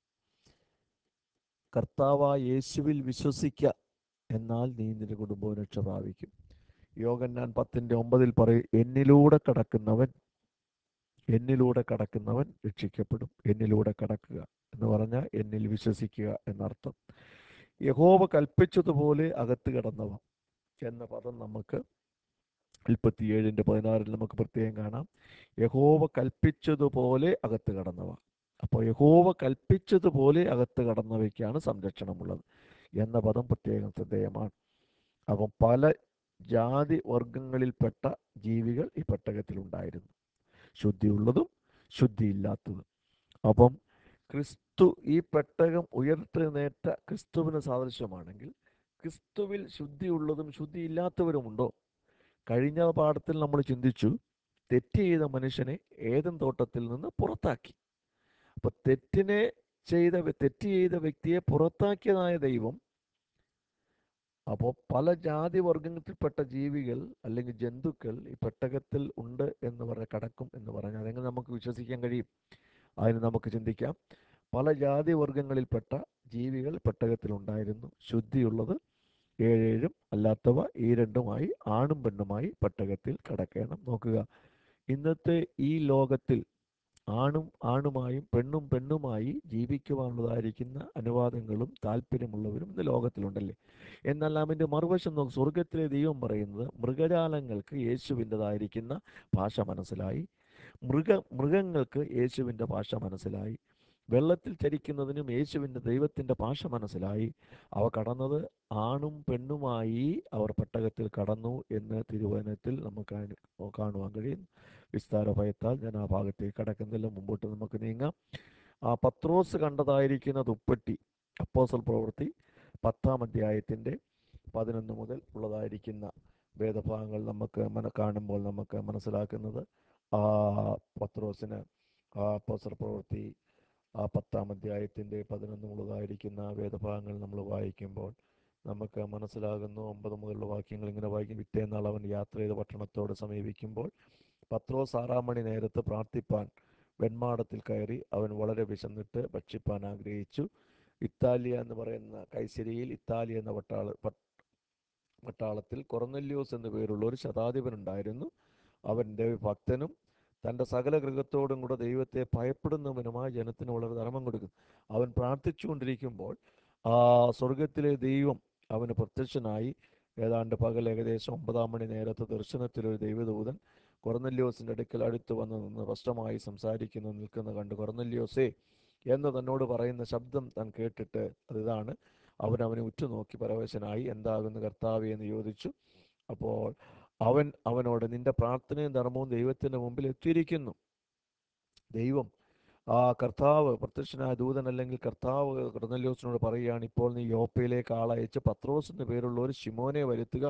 കർത്താവായ യേശുവിൽ വിശ്വസിക്കുക എന്നാൽ നീ നിന്റെ കുടുംബവും രക്ഷ പ്രാപിക്കും യോഗന്നാൻ പത്തിൻ്റെ ഒമ്പതിൽ പറയും എന്നിലൂടെ കടക്കുന്നവൻ എന്നിലൂടെ കടക്കുന്നവൻ രക്ഷിക്കപ്പെടും എന്നിലൂടെ കടക്കുക എന്ന് പറഞ്ഞാൽ എന്നിൽ വിശ്വസിക്കുക എന്നർത്ഥം യഹോവ കൽപ്പിച്ചതുപോലെ അകത്ത് കിടന്നവ എന്ന പദം നമുക്ക് മുപ്പത്തിയേഴിൻ്റെ പതിനാറിൽ നമുക്ക് പ്രത്യേകം കാണാം യഹോവ കൽപ്പിച്ചതുപോലെ അകത്ത് കടന്നവ അപ്പോൾ യഹോവ കൽപ്പിച്ചതുപോലെ അകത്ത് കടന്നവയ്ക്കാണ് സംരക്ഷണമുള്ളത് എന്ന പദം പ്രത്യേകം ശ്രദ്ധേയമാണ് അപ്പം പല ജാതി വർഗങ്ങളിൽപ്പെട്ട ജീവികൾ ഈ പെട്ടകത്തിലുണ്ടായിരുന്നു ശുദ്ധിയുള്ളതും ശുദ്ധിയില്ലാത്തതും അപ്പം ക്രിസ്തു ഈ പെട്ടകം ഉയർത്തെഴുന്നേറ്റ ക്രിസ്തുവിന് സാദൃശ്യമാണെങ്കിൽ ക്രിസ്തുവിൽ ശുദ്ധിയുള്ളതും ശുദ്ധിയില്ലാത്തവരുമുണ്ടോ കഴിഞ്ഞ പാഠത്തിൽ നമ്മൾ ചിന്തിച്ചു തെറ്റ് ചെയ്ത മനുഷ്യനെ ഏതൻ തോട്ടത്തിൽ നിന്ന് പുറത്താക്കി അപ്പൊ തെറ്റിനെ ചെയ്ത തെറ്റ് ചെയ്ത വ്യക്തിയെ പുറത്താക്കിയതായ ദൈവം അപ്പോൾ പല ജാതി വർഗത്തിൽപ്പെട്ട ജീവികൾ അല്ലെങ്കിൽ ജന്തുക്കൾ ഈ പെട്ടകത്തിൽ ഉണ്ട് എന്ന് പറഞ്ഞ് കടക്കും എന്ന് പറഞ്ഞാൽ അതെങ്ങനെ നമുക്ക് വിശ്വസിക്കാൻ കഴിയും അതിന് നമുക്ക് ചിന്തിക്കാം പല ജാതി വർഗങ്ങളിൽപ്പെട്ട ജീവികൾ പെട്ടകത്തിലുണ്ടായിരുന്നു ശുദ്ധിയുള്ളത് ഏഴേഴും അല്ലാത്തവ ഈ രണ്ടുമായി ആണും പെണ്ണുമായി പെട്ടകത്തിൽ കടക്കണം നോക്കുക ഇന്നത്തെ ഈ ലോകത്തിൽ ആണും ആണുമായും പെണ്ണും പെണ്ണുമായി ജീവിക്കുവാനുള്ളതായിരിക്കുന്ന അനുവാദങ്ങളും താല്പര്യമുള്ളവരും ഇന്ന് ലോകത്തിലുണ്ടല്ലേ എന്നാൽ അതിൻ്റെ മറുവശം നോക്ക് സ്വർഗത്തിലെ ദൈവം പറയുന്നത് മൃഗജാലങ്ങൾക്ക് യേശുവിൻ്റെതായിരിക്കുന്ന ഭാഷ മനസ്സിലായി മൃഗ മൃഗങ്ങൾക്ക് യേശുവിൻ്റെ ഭാഷ മനസ്സിലായി വെള്ളത്തിൽ ചരിക്കുന്നതിനും യേശുവിൻ്റെ ദൈവത്തിൻ്റെ ഭാഷ മനസ്സിലായി അവ കടന്നത് ആണും പെണ്ണുമായി അവർ പെട്ടകത്തിൽ കടന്നു എന്ന് തിരുവചനത്തിൽ നമുക്ക് അനു- കാണുവാൻ കഴിയും വിസ്താര ഭയത്താൽ ഞാൻ ആ ഭാഗത്തേക്ക് കടക്കുന്നില്ല മുമ്പോട്ട് നമുക്ക് നീങ്ങാം ആ പത്രോസ് കണ്ടതായിരിക്കുന്ന തുപ്പട്ടി അപ്പോസൽ പ്രവൃത്തി പത്താം അധ്യായത്തിൻ്റെ പതിനൊന്ന് മുതൽ ഉള്ളതായിരിക്കുന്ന വേദഭാഗങ്ങൾ നമുക്ക് മന കാണുമ്പോൾ നമുക്ക് മനസ്സിലാക്കുന്നത് ആ പത്രോസിന് ആ അപ്പോസൽ പ്രവൃത്തി ആ പത്താം അധ്യായത്തിൻ്റെ പതിനൊന്ന് മുതലായിരിക്കുന്ന വേദഭാഗങ്ങൾ നമ്മൾ വായിക്കുമ്പോൾ നമുക്ക് മനസ്സിലാകുന്നു ഒമ്പത് മുതലുള്ള വാക്യങ്ങൾ ഇങ്ങനെ വായിക്കും പിറ്റേന്നാൾ അവൻ യാത്ര ചെയ്ത് പട്ടണത്തോട് സമീപിക്കുമ്പോൾ പത്രോസ് ആറാം മണി നേരത്ത് പ്രാർത്ഥിപ്പാൻ വെൺമാടത്തിൽ കയറി അവൻ വളരെ വിശന്നിട്ട് ഭക്ഷിപ്പാൻ ആഗ്രഹിച്ചു ഇത്താലിയ എന്ന് പറയുന്ന കൈസരിയിൽ ഇത്താലിയ എന്ന പട്ടാള പട്ട- പട്ടാളത്തിൽ കൊറനെല്യോസ് എന്നു പേരുള്ള ഒരു ശതാധിപൻ ഉണ്ടായിരുന്നു അവൻ ദൈവഭക്തനും തൻ്റെ സകല ഗൃഹത്തോടും കൂടെ ദൈവത്തെ ഭയപ്പെടുന്നവനുമായ ജനത്തിന് വളരെ ധർമ്മം കൊടുക്കും അവൻ പ്രാർത്ഥിച്ചുകൊണ്ടിരിക്കുമ്പോൾ ആ സ്വർഗത്തിലെ ദൈവം അവന് പ്രത്യക്ഷനായി ഏതാണ്ട് പകൽ ഏകദേശം ഒമ്പതാം മണി നേരത്തെ ദർശനത്തിൽ ഒരു ദൈവദൂതൻ കൊറനെല്യോസിൻ്റെ അടുക്കൽ അടുത്ത് വന്ന് നിന്ന് സ്പഷ്ടമായി സംസാരിക്കുന്നു നിൽക്കുന്ന കണ്ട് കൊറനെല്യോസേ എന്ന് തന്നോട് പറയുന്ന ശബ്ദം താൻ കേട്ടിട്ട് അതിതാണ് അവൻ അവനെ ഉറ്റുനോക്കി പരവശനായി എന്താകുന്നു കർത്താവെ എന്ന് ചോദിച്ചു അപ്പോൾ അവൻ അവനോട് നിന്റെ പ്രാർത്ഥനയും ധർമ്മവും ദൈവത്തിന്റെ മുമ്പിൽ എത്തിയിരിക്കുന്നു ദൈവം ആ കർത്താവ് പ്രത്യക്ഷനായ ദൂതൻ അല്ലെങ്കിൽ കർത്താവ് കർന്നല്യോസിനോട് പറയുകയാണ് ഇപ്പോൾ നീ യോപ്പയിലേക്ക് ആളയച്ച് പത്രോസ് എന്ന പേരുള്ള ഒരു ശിമോനെ വരുത്തുക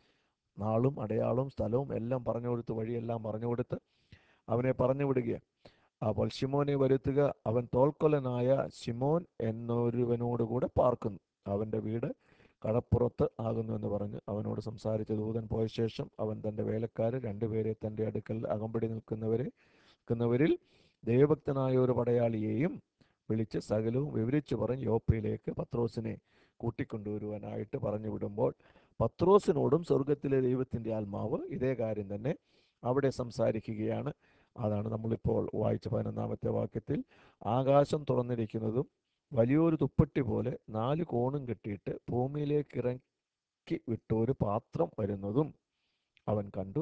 നാളും അടയാളവും സ്ഥലവും എല്ലാം പറഞ്ഞു കൊടുത്ത് വഴിയെല്ലാം പറഞ്ഞു കൊടുത്ത് അവനെ പറഞ്ഞു വിടുകയാണ് അപ്പോൾ ശിമോനെ വരുത്തുക അവൻ തോൽക്കൊലനായ ശിമോൻ എന്നൊരുവനോട് കൂടെ പാർക്കുന്നു അവൻ്റെ വീട് കടപ്പുറത്ത് ആകുന്നു എന്ന് പറഞ്ഞ് അവനോട് സംസാരിച്ച ദൂതൻ പോയ ശേഷം അവൻ തൻ്റെ വേലക്കാരെ രണ്ടുപേരെ തൻ്റെ അടുക്കൽ അകമ്പടി നിൽക്കുന്നവരെ നിൽക്കുന്നവരിൽ ദൈവഭക്തനായ ഒരു പടയാളിയെയും വിളിച്ച് സകലവും വിവരിച്ചു പറഞ്ഞ് യോപ്പയിലേക്ക് പത്രോസിനെ കൂട്ടിക്കൊണ്ടുവരുവാനായിട്ട് പറഞ്ഞു വിടുമ്പോൾ പത്രോസിനോടും സ്വർഗത്തിലെ ദൈവത്തിൻ്റെ ആത്മാവ് ഇതേ കാര്യം തന്നെ അവിടെ സംസാരിക്കുകയാണ് അതാണ് നമ്മളിപ്പോൾ വായിച്ച പതിനൊന്നാമത്തെ വാക്യത്തിൽ ആകാശം തുറന്നിരിക്കുന്നതും വലിയൊരു തുപ്പട്ടി പോലെ നാല് കോണും കെട്ടിയിട്ട് ഭൂമിയിലേക്ക് ഇറക്കി വിട്ട ഒരു പാത്രം വരുന്നതും അവൻ കണ്ടു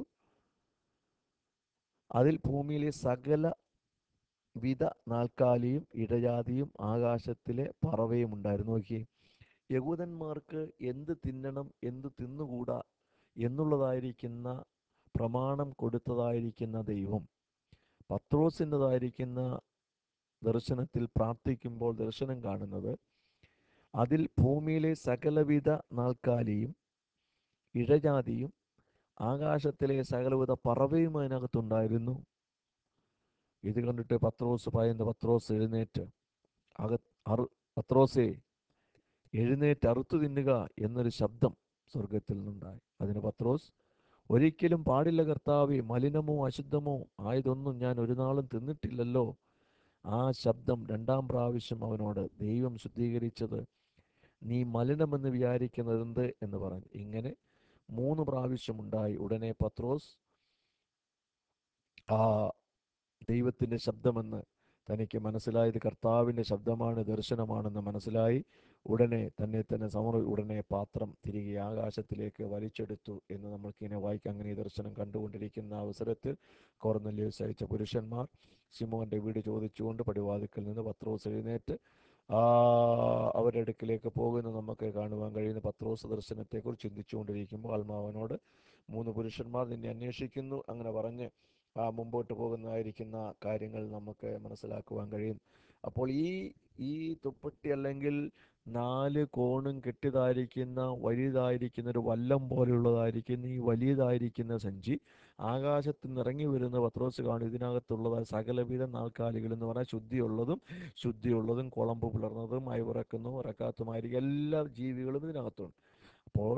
അതിൽ ഭൂമിയിലെ സകല വിധ നാൽക്കാലിയും ഇടജാതിയും ആകാശത്തിലെ പറവയും ഉണ്ടായിരുന്നു നോക്കി യഹൂദന്മാർക്ക് എന്ത് തിന്നണം എന്ത് തിന്നുകൂടാ എന്നുള്ളതായിരിക്കുന്ന പ്രമാണം കൊടുത്തതായിരിക്കുന്ന ദൈവം പത്രോസിൻ്റെതായിരിക്കുന്ന ദർശനത്തിൽ പ്രാർത്ഥിക്കുമ്പോൾ ദർശനം കാണുന്നത് അതിൽ ഭൂമിയിലെ സകലവിധ നാൽക്കാലിയും ഇഴജാതിയും ആകാശത്തിലെ സകലവിധ പറവയും അതിനകത്തുണ്ടായിരുന്നു ഇത് കണ്ടിട്ട് പത്രോസ് പറയുന്ന പത്രോസ് എഴുന്നേറ്റ് അക അറു പത്രോസേ എഴുന്നേറ്റ് അറുത്തു തിന്നുക എന്നൊരു ശബ്ദം സ്വർഗത്തിൽ നിന്നുണ്ടായി അതിന് പത്രോസ് ഒരിക്കലും പാടില്ല കർത്താവെ മലിനമോ അശുദ്ധമോ ആയതൊന്നും ഞാൻ ഒരു നാളും തിന്നിട്ടില്ലല്ലോ ആ ശബ്ദം രണ്ടാം പ്രാവശ്യം അവനോട് ദൈവം ശുദ്ധീകരിച്ചത് നീ മലിനമെന്ന് വിചാരിക്കുന്നതെന്ത് എന്ന് പറഞ്ഞു ഇങ്ങനെ മൂന്ന് പ്രാവശ്യം ഉണ്ടായി ഉടനെ പത്രോസ് ആ ദൈവത്തിൻ്റെ ശബ്ദമെന്ന് തനിക്ക് മനസ്സിലായത് കർത്താവിൻ്റെ ശബ്ദമാണ് ദർശനമാണെന്ന് മനസ്സിലായി ഉടനെ തന്നെ തന്നെ സമർ ഉടനെ പാത്രം തിരികെ ആകാശത്തിലേക്ക് വലിച്ചെടുത്തു എന്ന് നമ്മൾക്കിങ്ങനെ വായിക്കാം അങ്ങനെ ഈ ദർശനം കണ്ടുകൊണ്ടിരിക്കുന്ന അവസരത്തിൽ കോർന്നല്യോസ് അയച്ച പുരുഷന്മാർ സിമോന്റെ വീട് ചോദിച്ചുകൊണ്ട് പടിവാതിക്കൽ നിന്ന് പത്രോസ് എഴുന്നേറ്റ് ആ അവരുടെ അടുക്കിലേക്ക് പോകുന്ന നമുക്ക് കാണുവാൻ കഴിയുന്ന പത്രോസ് ദർശനത്തെക്കുറിച്ച് ചിന്തിച്ചുകൊണ്ടിരിക്കുമ്പോൾ ആത്മാവനോട് മൂന്ന് പുരുഷന്മാർ നിന്നെ അന്വേഷിക്കുന്നു അങ്ങനെ പറഞ്ഞ് ആ മുമ്പോട്ട് പോകുന്നതായിരിക്കുന്ന കാര്യങ്ങൾ നമുക്ക് മനസ്സിലാക്കുവാൻ കഴിയും അപ്പോൾ ഈ ഈ തുപ്പട്ടി അല്ലെങ്കിൽ നാല് കോണും കെട്ടിയതായിരിക്കുന്ന വലുതായിരിക്കുന്ന ഒരു വല്ലം പോലെയുള്ളതായിരിക്കുന്ന ഈ വലിയതായിരിക്കുന്ന സഞ്ചി ആകാശത്ത് നിന്ന് ഇറങ്ങി വരുന്ന പത്രോസ് കാണും ഇതിനകത്തുള്ളതായ സകലവിധ നാൽക്കാലികൾ എന്ന് പറഞ്ഞാൽ ശുദ്ധിയുള്ളതും ശുദ്ധിയുള്ളതും കുളമ്പ് പുലർന്നതും അയവിറക്കുന്നതും ഇറക്കാത്തതുമായിരിക്കും എല്ലാ ജീവികളും ഇതിനകത്തുണ്ട് അപ്പോൾ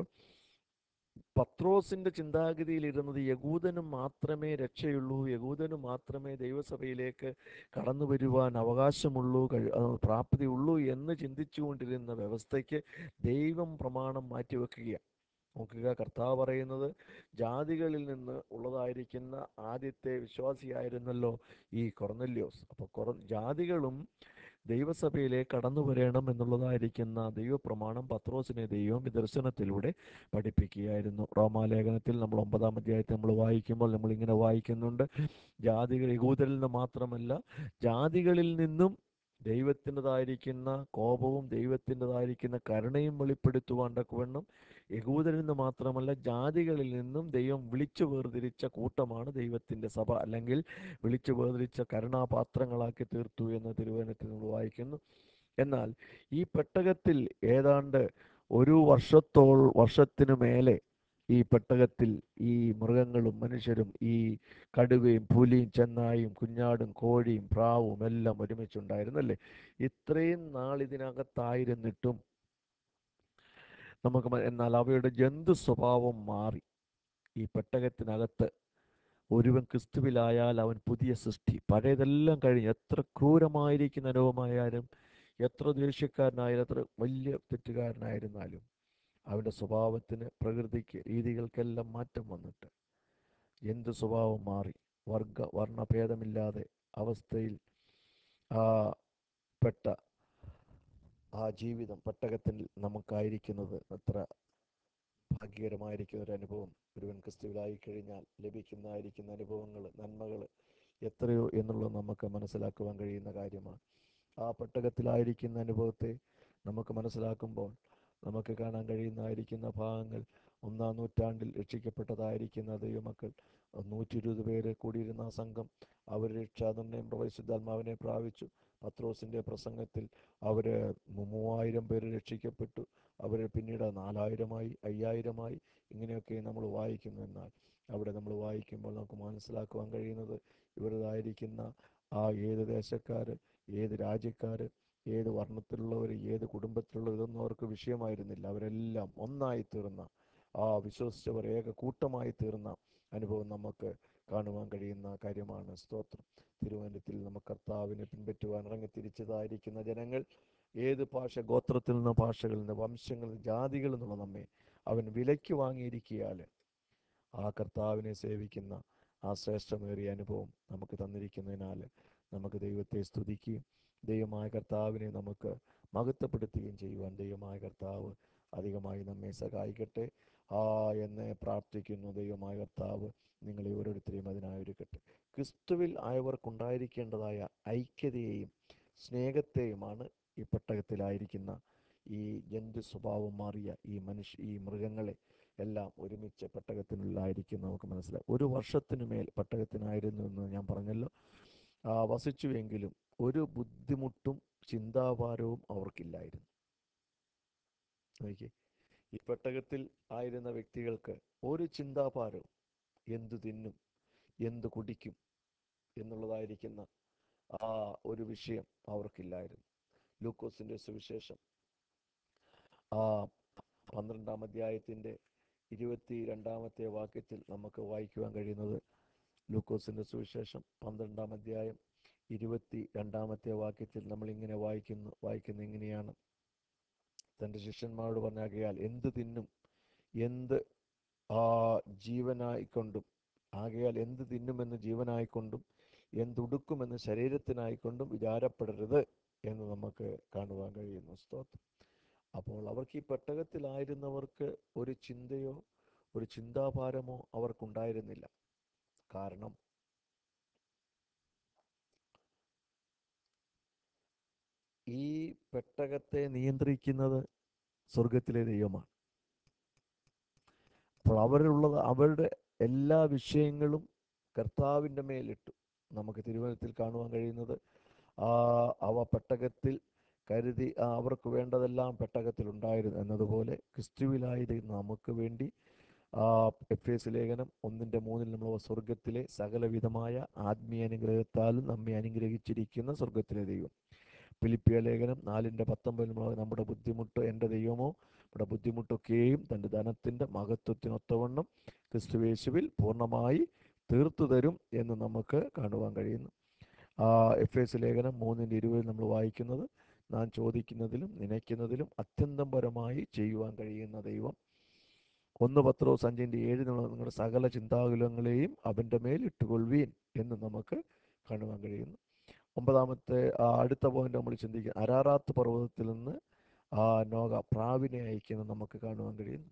പത്രോസിന്റെ ചിന്താഗതിയിൽ ഇരുന്നത് യകൂദന് മാത്രമേ രക്ഷയുള്ളൂ യകൂദന് മാത്രമേ ദൈവസഭയിലേക്ക് കടന്നു വരുവാൻ അവകാശമുള്ളൂ കഴി ആ, പ്രാപ്തിയുള്ളൂ എന്ന് ചിന്തിച്ചുകൊണ്ടിരുന്ന വ്യവസ്ഥയ്ക്ക് ദൈവം പ്രമാണം മാറ്റിവെക്കുകയാണ് നോക്കുക കർത്താവ് പറയുന്നത് ജാതികളിൽ നിന്ന് ഉള്ളതായിരിക്കുന്ന ആദ്യത്തെ വിശ്വാസിയായിരുന്നല്ലോ ഈ കൊർന്നല്യോസ് അപ്പോൾ കൊറ ജാതികളും ദൈവസഭയിലേക്ക് കടന്നു വരണം എന്നുള്ളതായിരിക്കുന്ന ദൈവപ്രമാണം പത്രോസിനെ ദൈവം ഈ ദർശനത്തിലൂടെ പഠിപ്പിക്കുകയായിരുന്നു റോമാലേഖനത്തിൽ നമ്മൾ ഒമ്പതാം അധ്യായത്തിൽ നമ്മൾ വായിക്കുമ്പോൾ നമ്മൾ ഇങ്ങനെ വായിക്കുന്നുണ്ട് ജാതികൾ യഹൂദരിൽ നിന്ന് മാത്രമല്ല ജാതികളിൽ നിന്നും ദൈവത്തിൻ്റെതായിരിക്കുന്ന കോപവും ദൈവത്തിൻ്റെതായിരിക്കുന്ന കരുണയും വെളിപ്പെടുത്തുവാൻ തക്കവണ്ണം യഹൂദരിൽ നിന്ന് മാത്രമല്ല ജാതികളിൽ നിന്നും ദൈവം വിളിച്ചു വേർതിരിച്ച കൂട്ടമാണ് ദൈവത്തിൻ്റെ സഭ അല്ലെങ്കിൽ വിളിച്ചു വേർതിരിച്ച കരുണാപാത്രങ്ങളാക്കി തീർത്തു എന്ന് തിരുവനന്തപുരത്തിൽ നമ്മൾ വായിക്കുന്നു എന്നാൽ ഈ പെട്ടകത്തിൽ ഏതാണ്ട് ഒരു വർഷത്തോൾ വർഷത്തിനു മേലെ ഈ പെട്ടകത്തിൽ ഈ മൃഗങ്ങളും മനുഷ്യരും ഈ കടുവയും പുലിയും ചെന്നായും കുഞ്ഞാടും കോഴിയും പ്രാവും എല്ലാം ഒരുമിച്ചുണ്ടായിരുന്നല്ലേ ഇത്രയും നാൾ ഇതിനകത്തായിരുന്നിട്ടും നമുക്ക് മ- എന്നാൽ അവയുടെ ജന്തു സ്വഭാവം മാറി ഈ പെട്ടകത്തിനകത്ത് ഒരുവൻ ക്രിസ്തുവിലായാൽ അവൻ പുതിയ സൃഷ്ടി പഴയതെല്ലാം കഴിഞ്ഞ് എത്ര ക്രൂരമായിരിക്കുന്ന അനുഭവമായാലും എത്ര ദേഷ്യക്കാരനായാലും എത്ര വലിയ തെറ്റുകാരനായിരുന്നാലും അവൻ്റെ സ്വഭാവത്തിന് പ്രകൃതിക്ക് രീതികൾക്കെല്ലാം മാറ്റം വന്നിട്ട് എന്ത് സ്വഭാവം മാറി വർഗ വർണ്ണഭേദമില്ലാതെ അവസ്ഥയിൽ ആ പെട്ട ആ ജീവിതം പെട്ടകത്തിൽ നമുക്കായിരിക്കുന്നത് എത്ര ഭാഗ്യകരമായിരിക്കുന്ന ഒരു അനുഭവം ഒരുവൻ ക്രിസ്തുവിലായി കഴിഞ്ഞാൽ ലഭിക്കുന്നതായിരിക്കുന്ന അനുഭവങ്ങൾ നന്മകൾ എത്രയോ എന്നുള്ളത് നമുക്ക് മനസ്സിലാക്കുവാൻ കഴിയുന്ന കാര്യമാണ് ആ പെട്ടകത്തിലായിരിക്കുന്ന അനുഭവത്തെ നമുക്ക് മനസ്സിലാക്കുമ്പോൾ നമുക്ക് കാണാൻ കഴിയുന്നതായിരിക്കുന്ന ഭാഗങ്ങൾ ഒന്നാം നൂറ്റാണ്ടിൽ രക്ഷിക്കപ്പെട്ടതായിരിക്കുന്ന ദൈവമക്കൾ നൂറ്റി ഇരുപത് പേര് കൂടിയിരുന്ന ആ സംഘം അവർ രക്ഷാതന്നെയും പ്രവേശിദ്ധാത്മാവിനെ പ്രാപിച്ചു പത്രോസിൻ്റെ പ്രസംഗത്തിൽ അവർ മൂവായിരം പേര് രക്ഷിക്കപ്പെട്ടു അവർ പിന്നീട് നാലായിരമായി അയ്യായിരമായി ഇങ്ങനെയൊക്കെ നമ്മൾ വായിക്കുന്നു എന്നാൽ അവിടെ നമ്മൾ വായിക്കുമ്പോൾ നമുക്ക് മനസ്സിലാക്കുവാൻ കഴിയുന്നത് ഇവരുതായിരിക്കുന്ന ആ ഏത് ദേശക്കാർ ഏത് രാജ്യക്കാർ ഏത് വർണ്ണത്തിലുള്ളവർ ഏത് കുടുംബത്തിലുള്ളവർ ഇതൊന്നും അവർക്ക് വിഷയമായിരുന്നില്ല അവരെല്ലാം ഒന്നായി തീർന്ന ആ വിശ്വസിച്ചവർ ഏക കൂട്ടമായി തീർന്ന അനുഭവം നമുക്ക് കാണുവാൻ കഴിയുന്ന കാര്യമാണ് സ്തോത്രം തിരുവനന്തപുരത്തിൽ നമുക്ക് കർത്താവിനെ പിൻപറ്റുവാൻ ഇറങ്ങിത്തിരിച്ചതായിരിക്കുന്ന ജനങ്ങൾ ഏത് ഭാഷ ഗോത്രത്തിൽ നിന്ന് ഭാഷകളിൽ നിന്ന് വംശങ്ങളിൽ നിന്ന് ജാതികളിൽ നിന്നുള്ള നമ്മെ അവൻ വിലയ്ക്ക് വാങ്ങിയിരിക്കിയാൽ ആ കർത്താവിനെ സേവിക്കുന്ന ആ ശ്രേഷ്ഠമേറിയ അനുഭവം നമുക്ക് തന്നിരിക്കുന്നതിനാൽ നമുക്ക് ദൈവത്തെ സ്തുതിക്കുകയും ദൈവമായ കർത്താവിനെ നമുക്ക് മഹത്വപ്പെടുത്തുകയും ചെയ്യുവാൻ ദൈവമായ കർത്താവ് അധികമായി നമ്മെ സഹായിക്കട്ടെ ആ എന്ന് പ്രാർത്ഥിക്കുന്നു ദൈവമായ കർത്താവ് നിങ്ങളെ ഓരോരുത്തരെയും അതിനായി ഒരുക്കട്ടെ ക്രിസ്തുവിൽ ആയവർക്കുണ്ടായിരിക്കേണ്ടതായ ഐക്യതയെയും സ്നേഹത്തെയുമാണ് ഈ പെട്ടകത്തിലായിരിക്കുന്ന ഈ ജന്തു സ്വഭാവം മാറിയ ഈ മനുഷ്യ ഈ മൃഗങ്ങളെ എല്ലാം ഒരുമിച്ച് പെട്ടകത്തിനുള്ളിലായിരിക്കും നമുക്ക് മനസ്സിലാവും ഒരു വർഷത്തിനു മേൽ പെട്ടകത്തിനായിരുന്നു എന്ന് ഞാൻ പറഞ്ഞല്ലോ ആ, വസിച്ചുവെങ്കിലും ഒരു ബുദ്ധിമുട്ടും ചിന്താഭാരവും അവർക്കില്ലായിരുന്നു നോക്കിയേ ഈ പെട്ടകത്തിൽ ആയിരുന്ന വ്യക്തികൾക്ക് ഒരു ചിന്താഭാരവും എന്തു തിന്നും എന്തു കുടിക്കും എന്നുള്ളതായിരിക്കുന്ന ആ ഒരു വിഷയം അവർക്കില്ലായിരുന്നു ലൂക്കോസിന്റെ സുവിശേഷം ആ പന്ത്രണ്ടാം അധ്യായത്തിന്റെ ഇരുപത്തി രണ്ടാമത്തെ വാക്യത്തിൽ നമുക്ക് വായിക്കുവാൻ കഴിയുന്നത് ലൂക്കോസിന്റെ സുവിശേഷം പന്ത്രണ്ടാം അധ്യായം ഇരുപത്തി രണ്ടാമത്തെ വാക്യത്തിൽ നമ്മൾ ഇങ്ങനെ വായിക്കുന്നു വായിക്കുന്ന ഇങ്ങനെയാണ് തൻ്റെ ശിഷ്യന്മാരോട് പറഞ്ഞാകയാൽ എന്ത് തിന്നും എന്ത് ആ ജീവനായിക്കൊണ്ടും ആകയാൽ എന്ത് തിന്നുമെന്ന് ജീവനായിക്കൊണ്ടും എന്തുടുക്കുമെന്ന് ശരീരത്തിനായിക്കൊണ്ടും വിചാരപ്പെടരുത് എന്ന് നമുക്ക് കാണുവാൻ കഴിയുന്നു സ്തോത്രം അപ്പോൾ അവർക്ക് ഈ പെട്ടകത്തിലായിരുന്നവർക്ക് ഒരു ചിന്തയോ ഒരു ചിന്താഭാരമോ അവർക്കുണ്ടായിരുന്നില്ല കാരണം ഈ പെട്ടകത്തെ നിയന്ത്രിക്കുന്നത് സ്വർഗത്തിലെ ദൈവമാണ് അപ്പോൾ അവരുള്ളത് അവരുടെ എല്ലാ വിഷയങ്ങളും കർത്താവിൻ്റെ മേലിട്ടു നമുക്ക് തിരുവനന്തപുരത്തിൽ കാണുവാൻ കഴിയുന്നത് ആ അവ പെട്ടകത്തിൽ കരുതി ആ അവർക്ക് വേണ്ടതെല്ലാം പെട്ടകത്തിൽ ഉണ്ടായിരുന്നു എന്നതുപോലെ ക്രിസ്തുവിലായിരുന്ന നമുക്ക് വേണ്ടി ആ എഫ് എസ് ലേഖനം ഒന്നിൻ്റെ മൂന്നിൽ നമ്മൾ സ്വർഗത്തിലെ സകലവിധമായ ആത്മീയ അനുഗ്രഹത്താലും നമ്മെ അനുഗ്രഹിച്ചിരിക്കുന്ന സ്വർഗത്തിലെ ദൈവം ഫിലിപ്പിയ ലേഖനം നാലിൻ്റെ പത്തൊമ്പതിൽ നമ്മൾ നമ്മുടെ ബുദ്ധിമുട്ട് എൻ്റെ ദൈവമോ ഇവിടെ ബുദ്ധിമുട്ടൊക്കെയും തൻ്റെ ധനത്തിൻ്റെ മഹത്വത്തിനൊത്തവണ്ണം ക്രിസ്തുവേശുവിൽ പൂർണ്ണമായി തീർത്തു തരും എന്ന് നമുക്ക് കാണുവാൻ കഴിയുന്നു ആ എഫ് എസ് ലേഖനം മൂന്നിൻ്റെ ഇരുപതിൽ നമ്മൾ വായിക്കുന്നത് നാം ചോദിക്കുന്നതിലും നനയ്ക്കുന്നതിലും അത്യന്തം പരമായി ചെയ്യുവാൻ കഴിയുന്ന ദൈവം ഒന്ന് പത്രോസ് അഞ്ചിൻ്റെ ഏഴിനുള്ള നിങ്ങളുടെ സകല ചിന്താകുലങ്ങളെയും അവൻ്റെ മേൽ ഇട്ടുകൊള്ളുവീൻ എന്ന് നമുക്ക് കാണുവാൻ കഴിയുന്നു ഒമ്പതാമത്തെ ആ അടുത്ത പോയിന്റ് നമ്മൾ ചിന്തിക്കുക അരാറാത്ത് പർവ്വതത്തിൽ നിന്ന് ആ നോക പ്രാവിനെ അയക്കുന്നത് നമുക്ക് കാണുവാൻ കഴിയുന്നു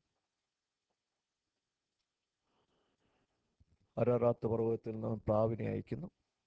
അരാറാത്ത് പർവ്വതത്തിൽ നിന്ന് പ്രാവിനെ അയക്കുന്നു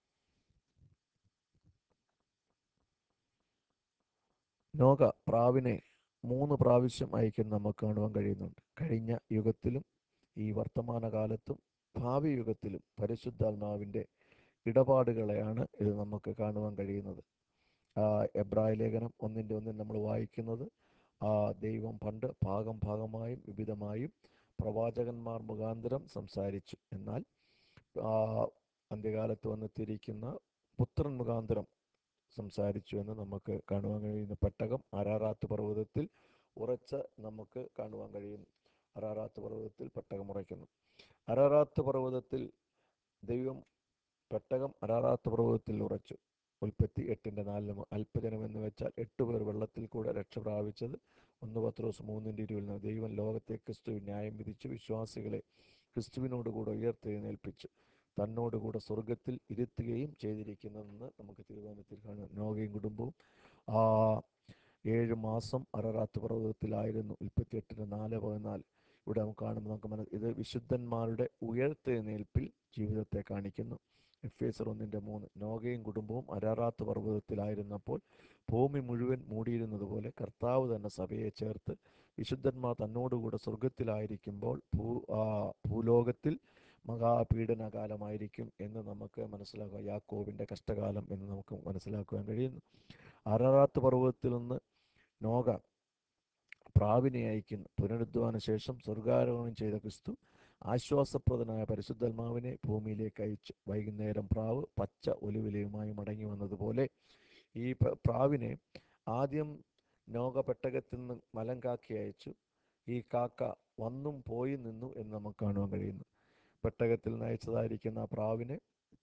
നോക പ്രാവിനെ മൂന്ന് പ്രാവശ്യം അയക്കുന്ന നമുക്ക് കാണുവാൻ കഴിയുന്നുണ്ട് കഴിഞ്ഞ യുഗത്തിലും ഈ വർത്തമാന കാലത്തും ഭാവി യുഗത്തിലും പരിശുദ്ധാത്മാവിൻ്റെ ഇടപാടുകളെയാണ് ഇത് നമുക്ക് കാണുവാൻ കഴിയുന്നത് ആ എബ്രായ ലേഖനം ഒന്നിൻ്റെ ഒന്നിൽ നമ്മൾ വായിക്കുന്നത് ആ ദൈവം പണ്ട് ഭാഗം ഭാഗമായും വിവിധമായും പ്രവാചകന്മാർ മുഖാന്തരം സംസാരിച്ചു എന്നാൽ ആ അന്ത്യകാലത്ത് വന്നെത്തിയിരിക്കുന്ന പുത്രൻ മുഖാന്തരം സംസാരിച്ചു എന്ന് നമുക്ക് കാണുവാൻ കഴിയുന്ന പെട്ടകം അരാറാത്ത് പർവ്വതത്തിൽ ഉറച്ച നമുക്ക് കാണുവാൻ കഴിയുന്നു അരാറാത്ത് പർവ്വതത്തിൽ പെട്ടകം ഉറയ്ക്കുന്നു അരാറാത്ത് പർവ്വതത്തിൽ ദൈവം പെട്ടകം അരാറാത്ത് പർവ്വതത്തിൽ ഉറച്ചു ഉൽപ്പത്തി എട്ടിൻ്റെ നാലിലും അല്പജനം എന്ന് വെച്ചാൽ എട്ട് പേർ വെള്ളത്തിൽ കൂടെ രക്ഷ പ്രാപിച്ചത് ഒന്ന് പത്രോസ് മൂന്നിൻ്റെ ഇരുവിൽ നിന്ന് ദൈവം ലോകത്തെ ക്രിസ്തു ന്യായം വിധിച്ച് വിശ്വാസികളെ ക്രിസ്തുവിനോട് കൂടെ ഉയർത്തെഴുന്നേൽപ്പിച്ചു തന്നോടുകൂടെ സ്വർഗത്തിൽ ഇരുത്തുകയും ചെയ്തിരിക്കുന്നതെന്ന് നമുക്ക് തിരുവനന്തപുരത്തിൽ കാണാം നോഗയും കുടുംബവും ആ ഏഴ് മാസം അററാത്ത് പർവ്വതത്തിലായിരുന്നു മുപ്പത്തിയെട്ടിന് നാല് പതിനാല് ഇവിടെ നമുക്ക് കാണുമ്പോൾ നമുക്ക് മന ഇത് വിശുദ്ധന്മാരുടെ ഉയർത്തെഴുന്നേൽപ്പിൽ ജീവിതത്തെ കാണിക്കുന്നു എഫ് എസ് ഒന്നിൻ്റെ മൂന്ന് നോഗയും കുടുംബവും അരാറാത്ത് പർവ്വതത്തിലായിരുന്നപ്പോൾ ഭൂമി മുഴുവൻ മൂടിയിരുന്നത് പോലെ കർത്താവ് തന്നെ സഭയെ ചേർത്ത് വിശുദ്ധന്മാർ തന്നോടുകൂടെ സ്വർഗത്തിലായിരിക്കുമ്പോൾ ഭൂ ആ ഭൂലോകത്തിൽ മഹാപീഡന കാലമായിരിക്കും എന്ന് നമുക്ക് മനസ്സിലാക്കുക യാക്കോവിൻ്റെ കഷ്ടകാലം എന്ന് നമുക്ക് മനസ്സിലാക്കുവാൻ കഴിയുന്നു അരാറാത്ത് പർവ്വതത്തിൽ നിന്ന് നോക പ്രാവിനെ അയക്കുന്നു പുനരുദ്ധാന ശേഷം സ്വർഗാരോഹണം ചെയ്ത ക്രിസ്തു ആശ്വാസപ്രദനായ പരിശുദ്ധാത്മാവിനെ ഭൂമിയിലേക്ക് അയച്ചു വൈകുന്നേരം പ്രാവ് പച്ച ഒലിവിലയുമായി മടങ്ങി വന്നതുപോലെ ഈ പ- പ്രാവിനെ ആദ്യം നോക പെട്ടകത്തിൽ നിന്ന് മലം കാക്കി അയച്ചു ഈ കാക്ക വന്നും പോയി നിന്നു എന്ന് നമുക്ക് കാണുവാൻ കഴിയുന്നു പെട്ടകത്തിൽ നിന്ന് അയച്ചതായിരിക്കുന്ന ആ പ്രാവിനെ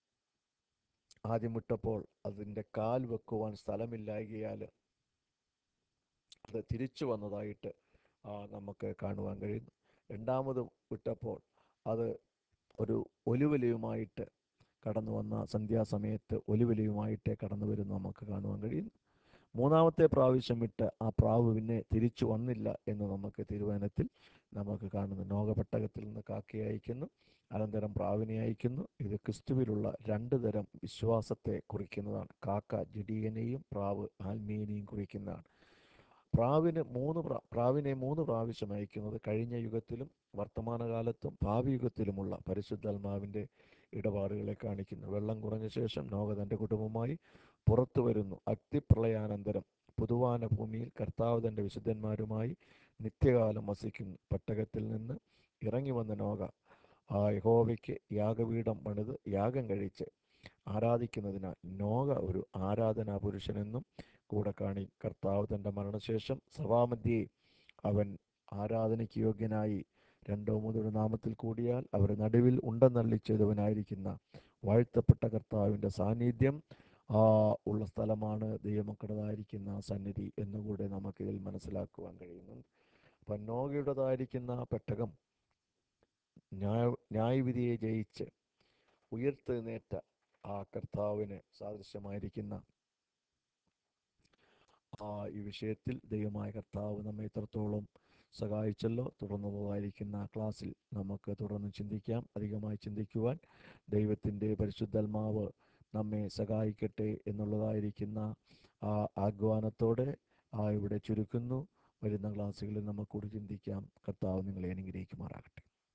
ആദ്യം വിട്ടപ്പോൾ അതിൻ്റെ കാൽ വെക്കുവാൻ സ്ഥലമില്ലായകയാൽ അത് തിരിച്ചു വന്നതായിട്ട് ആ, നമുക്ക് കാണുവാൻ കഴിയുന്നു രണ്ടാമത് വിട്ടപ്പോൾ അത് ഒരു ഒലിവലിയുമായിട്ട് കടന്നു വന്ന സന്ധ്യാസമയത്ത് ഒലിവലിയുമായിട്ട് കടന്നു വരുന്നു നമുക്ക് കാണുവാൻ കഴിയുന്നു മൂന്നാമത്തെ പ്രാവശ്യം വിട്ട് ആ പ്രാവ് പിന്നെ തിരിച്ചു വന്നില്ല എന്ന് നമുക്ക് തിരുവനത്തിൽ നമുക്ക് കാണുന്നു നോകപെട്ടകത്തിൽ നിന്ന് കാക്കയെ അയക്കുന്നു അനന്തരം പ്രാവിനെ അയക്കുന്നു ഇത് ക്രിസ്തുവിലുള്ള രണ്ട് തരം വിശ്വാസത്തെ കുറിക്കുന്നതാണ് കാക്ക ജഡീയനെയും പ്രാവ് ആത്മീയനെയും കുറിക്കുന്നതാണ് പ്രാവിന് മൂന്ന് പ്രാ പ്രാവിനെ മൂന്ന് പ്രാവശ്യം അയക്കുന്നത് കഴിഞ്ഞ യുഗത്തിലും വർത്തമാനകാലത്തും ഭാവി യുഗത്തിലുമുള്ള പരിശുദ്ധാത്മാവിൻ്റെ ഇടപാടുകളെ കാണിക്കുന്നു വെള്ളം കുറഞ്ഞ ശേഷം നോക തൻ്റെ കുടുംബമായി പുറത്തു വരുന്നു അഗ്നിപ്രളയാനന്തരം പുതുവാന ഭൂമിയിൽ കർത്താവ് തൻ്റെ വിശുദ്ധന്മാരുമായി നിത്യകാലം വസിക്കുന്നു പട്ടകത്തിൽ നിന്ന് ഇറങ്ങി വന്ന നോക ആ യഹോവയ്ക്ക് യാഗപീഠം പണിത് യാഗം കഴിച്ച് ആരാധിക്കുന്നതിനാൽ നോക ഒരു ആരാധനാ പുരുഷനെന്നും കൂടെ കാണി കർത്താവ് തൻ്റെ മരണശേഷം സഭാമധ്യേ അവൻ ആരാധനയ്ക്ക് യോഗ്യനായി രണ്ടോ മൂന്നോ നാമത്തിൽ കൂടിയാൽ അവർ നടുവിൽ ഉണ്ടെന്നള്ളി ചെയ്തവനായിരിക്കുന്ന വാഴ്ത്തപ്പെട്ട കർത്താവിൻ്റെ സാന്നിധ്യം ആ ഉള്ള സ്ഥലമാണ് ദൈവമക്കളുടേതായിരിക്കുന്ന സന്നിധി എന്നുകൂടെ നമുക്കിതിൽ മനസ്സിലാക്കുവാൻ കഴിയുന്നുണ്ട് അപ്പം നോഗയുടേതായിരിക്കുന്ന പെട്ടകം ന്യായ ന്യായവിധിയെ ജയിച്ച് ഉയർത്തെഴുന്നേറ്റ ആ കർത്താവിന് സാദൃശ്യമായിരിക്കുന്ന ആ ഈ വിഷയത്തിൽ ദൈവമായ കർത്താവ് നമ്മെ എത്രത്തോളം സഹായിച്ചല്ലോ തുടർന്നുള്ളതായിരിക്കുന്ന ക്ലാസ്സിൽ നമുക്ക് തുടർന്ന് ചിന്തിക്കാം അധികമായി ചിന്തിക്കുവാൻ ദൈവത്തിൻ്റെ പരിശുദ്ധാത്മാവ് നമ്മെ സഹായിക്കട്ടെ എന്നുള്ളതായിരിക്കുന്ന ആ ആഹ്വാനത്തോടെ ആ ഇവിടെ ചുരുക്കുന്നു വരുന്ന ക്ലാസ്സുകളിൽ നമുക്കൂടി ചിന്തിക്കാം കർത്താവ് നിങ്ങളെ അനുഗ്രഹിക്കുമാറാകട്ടെ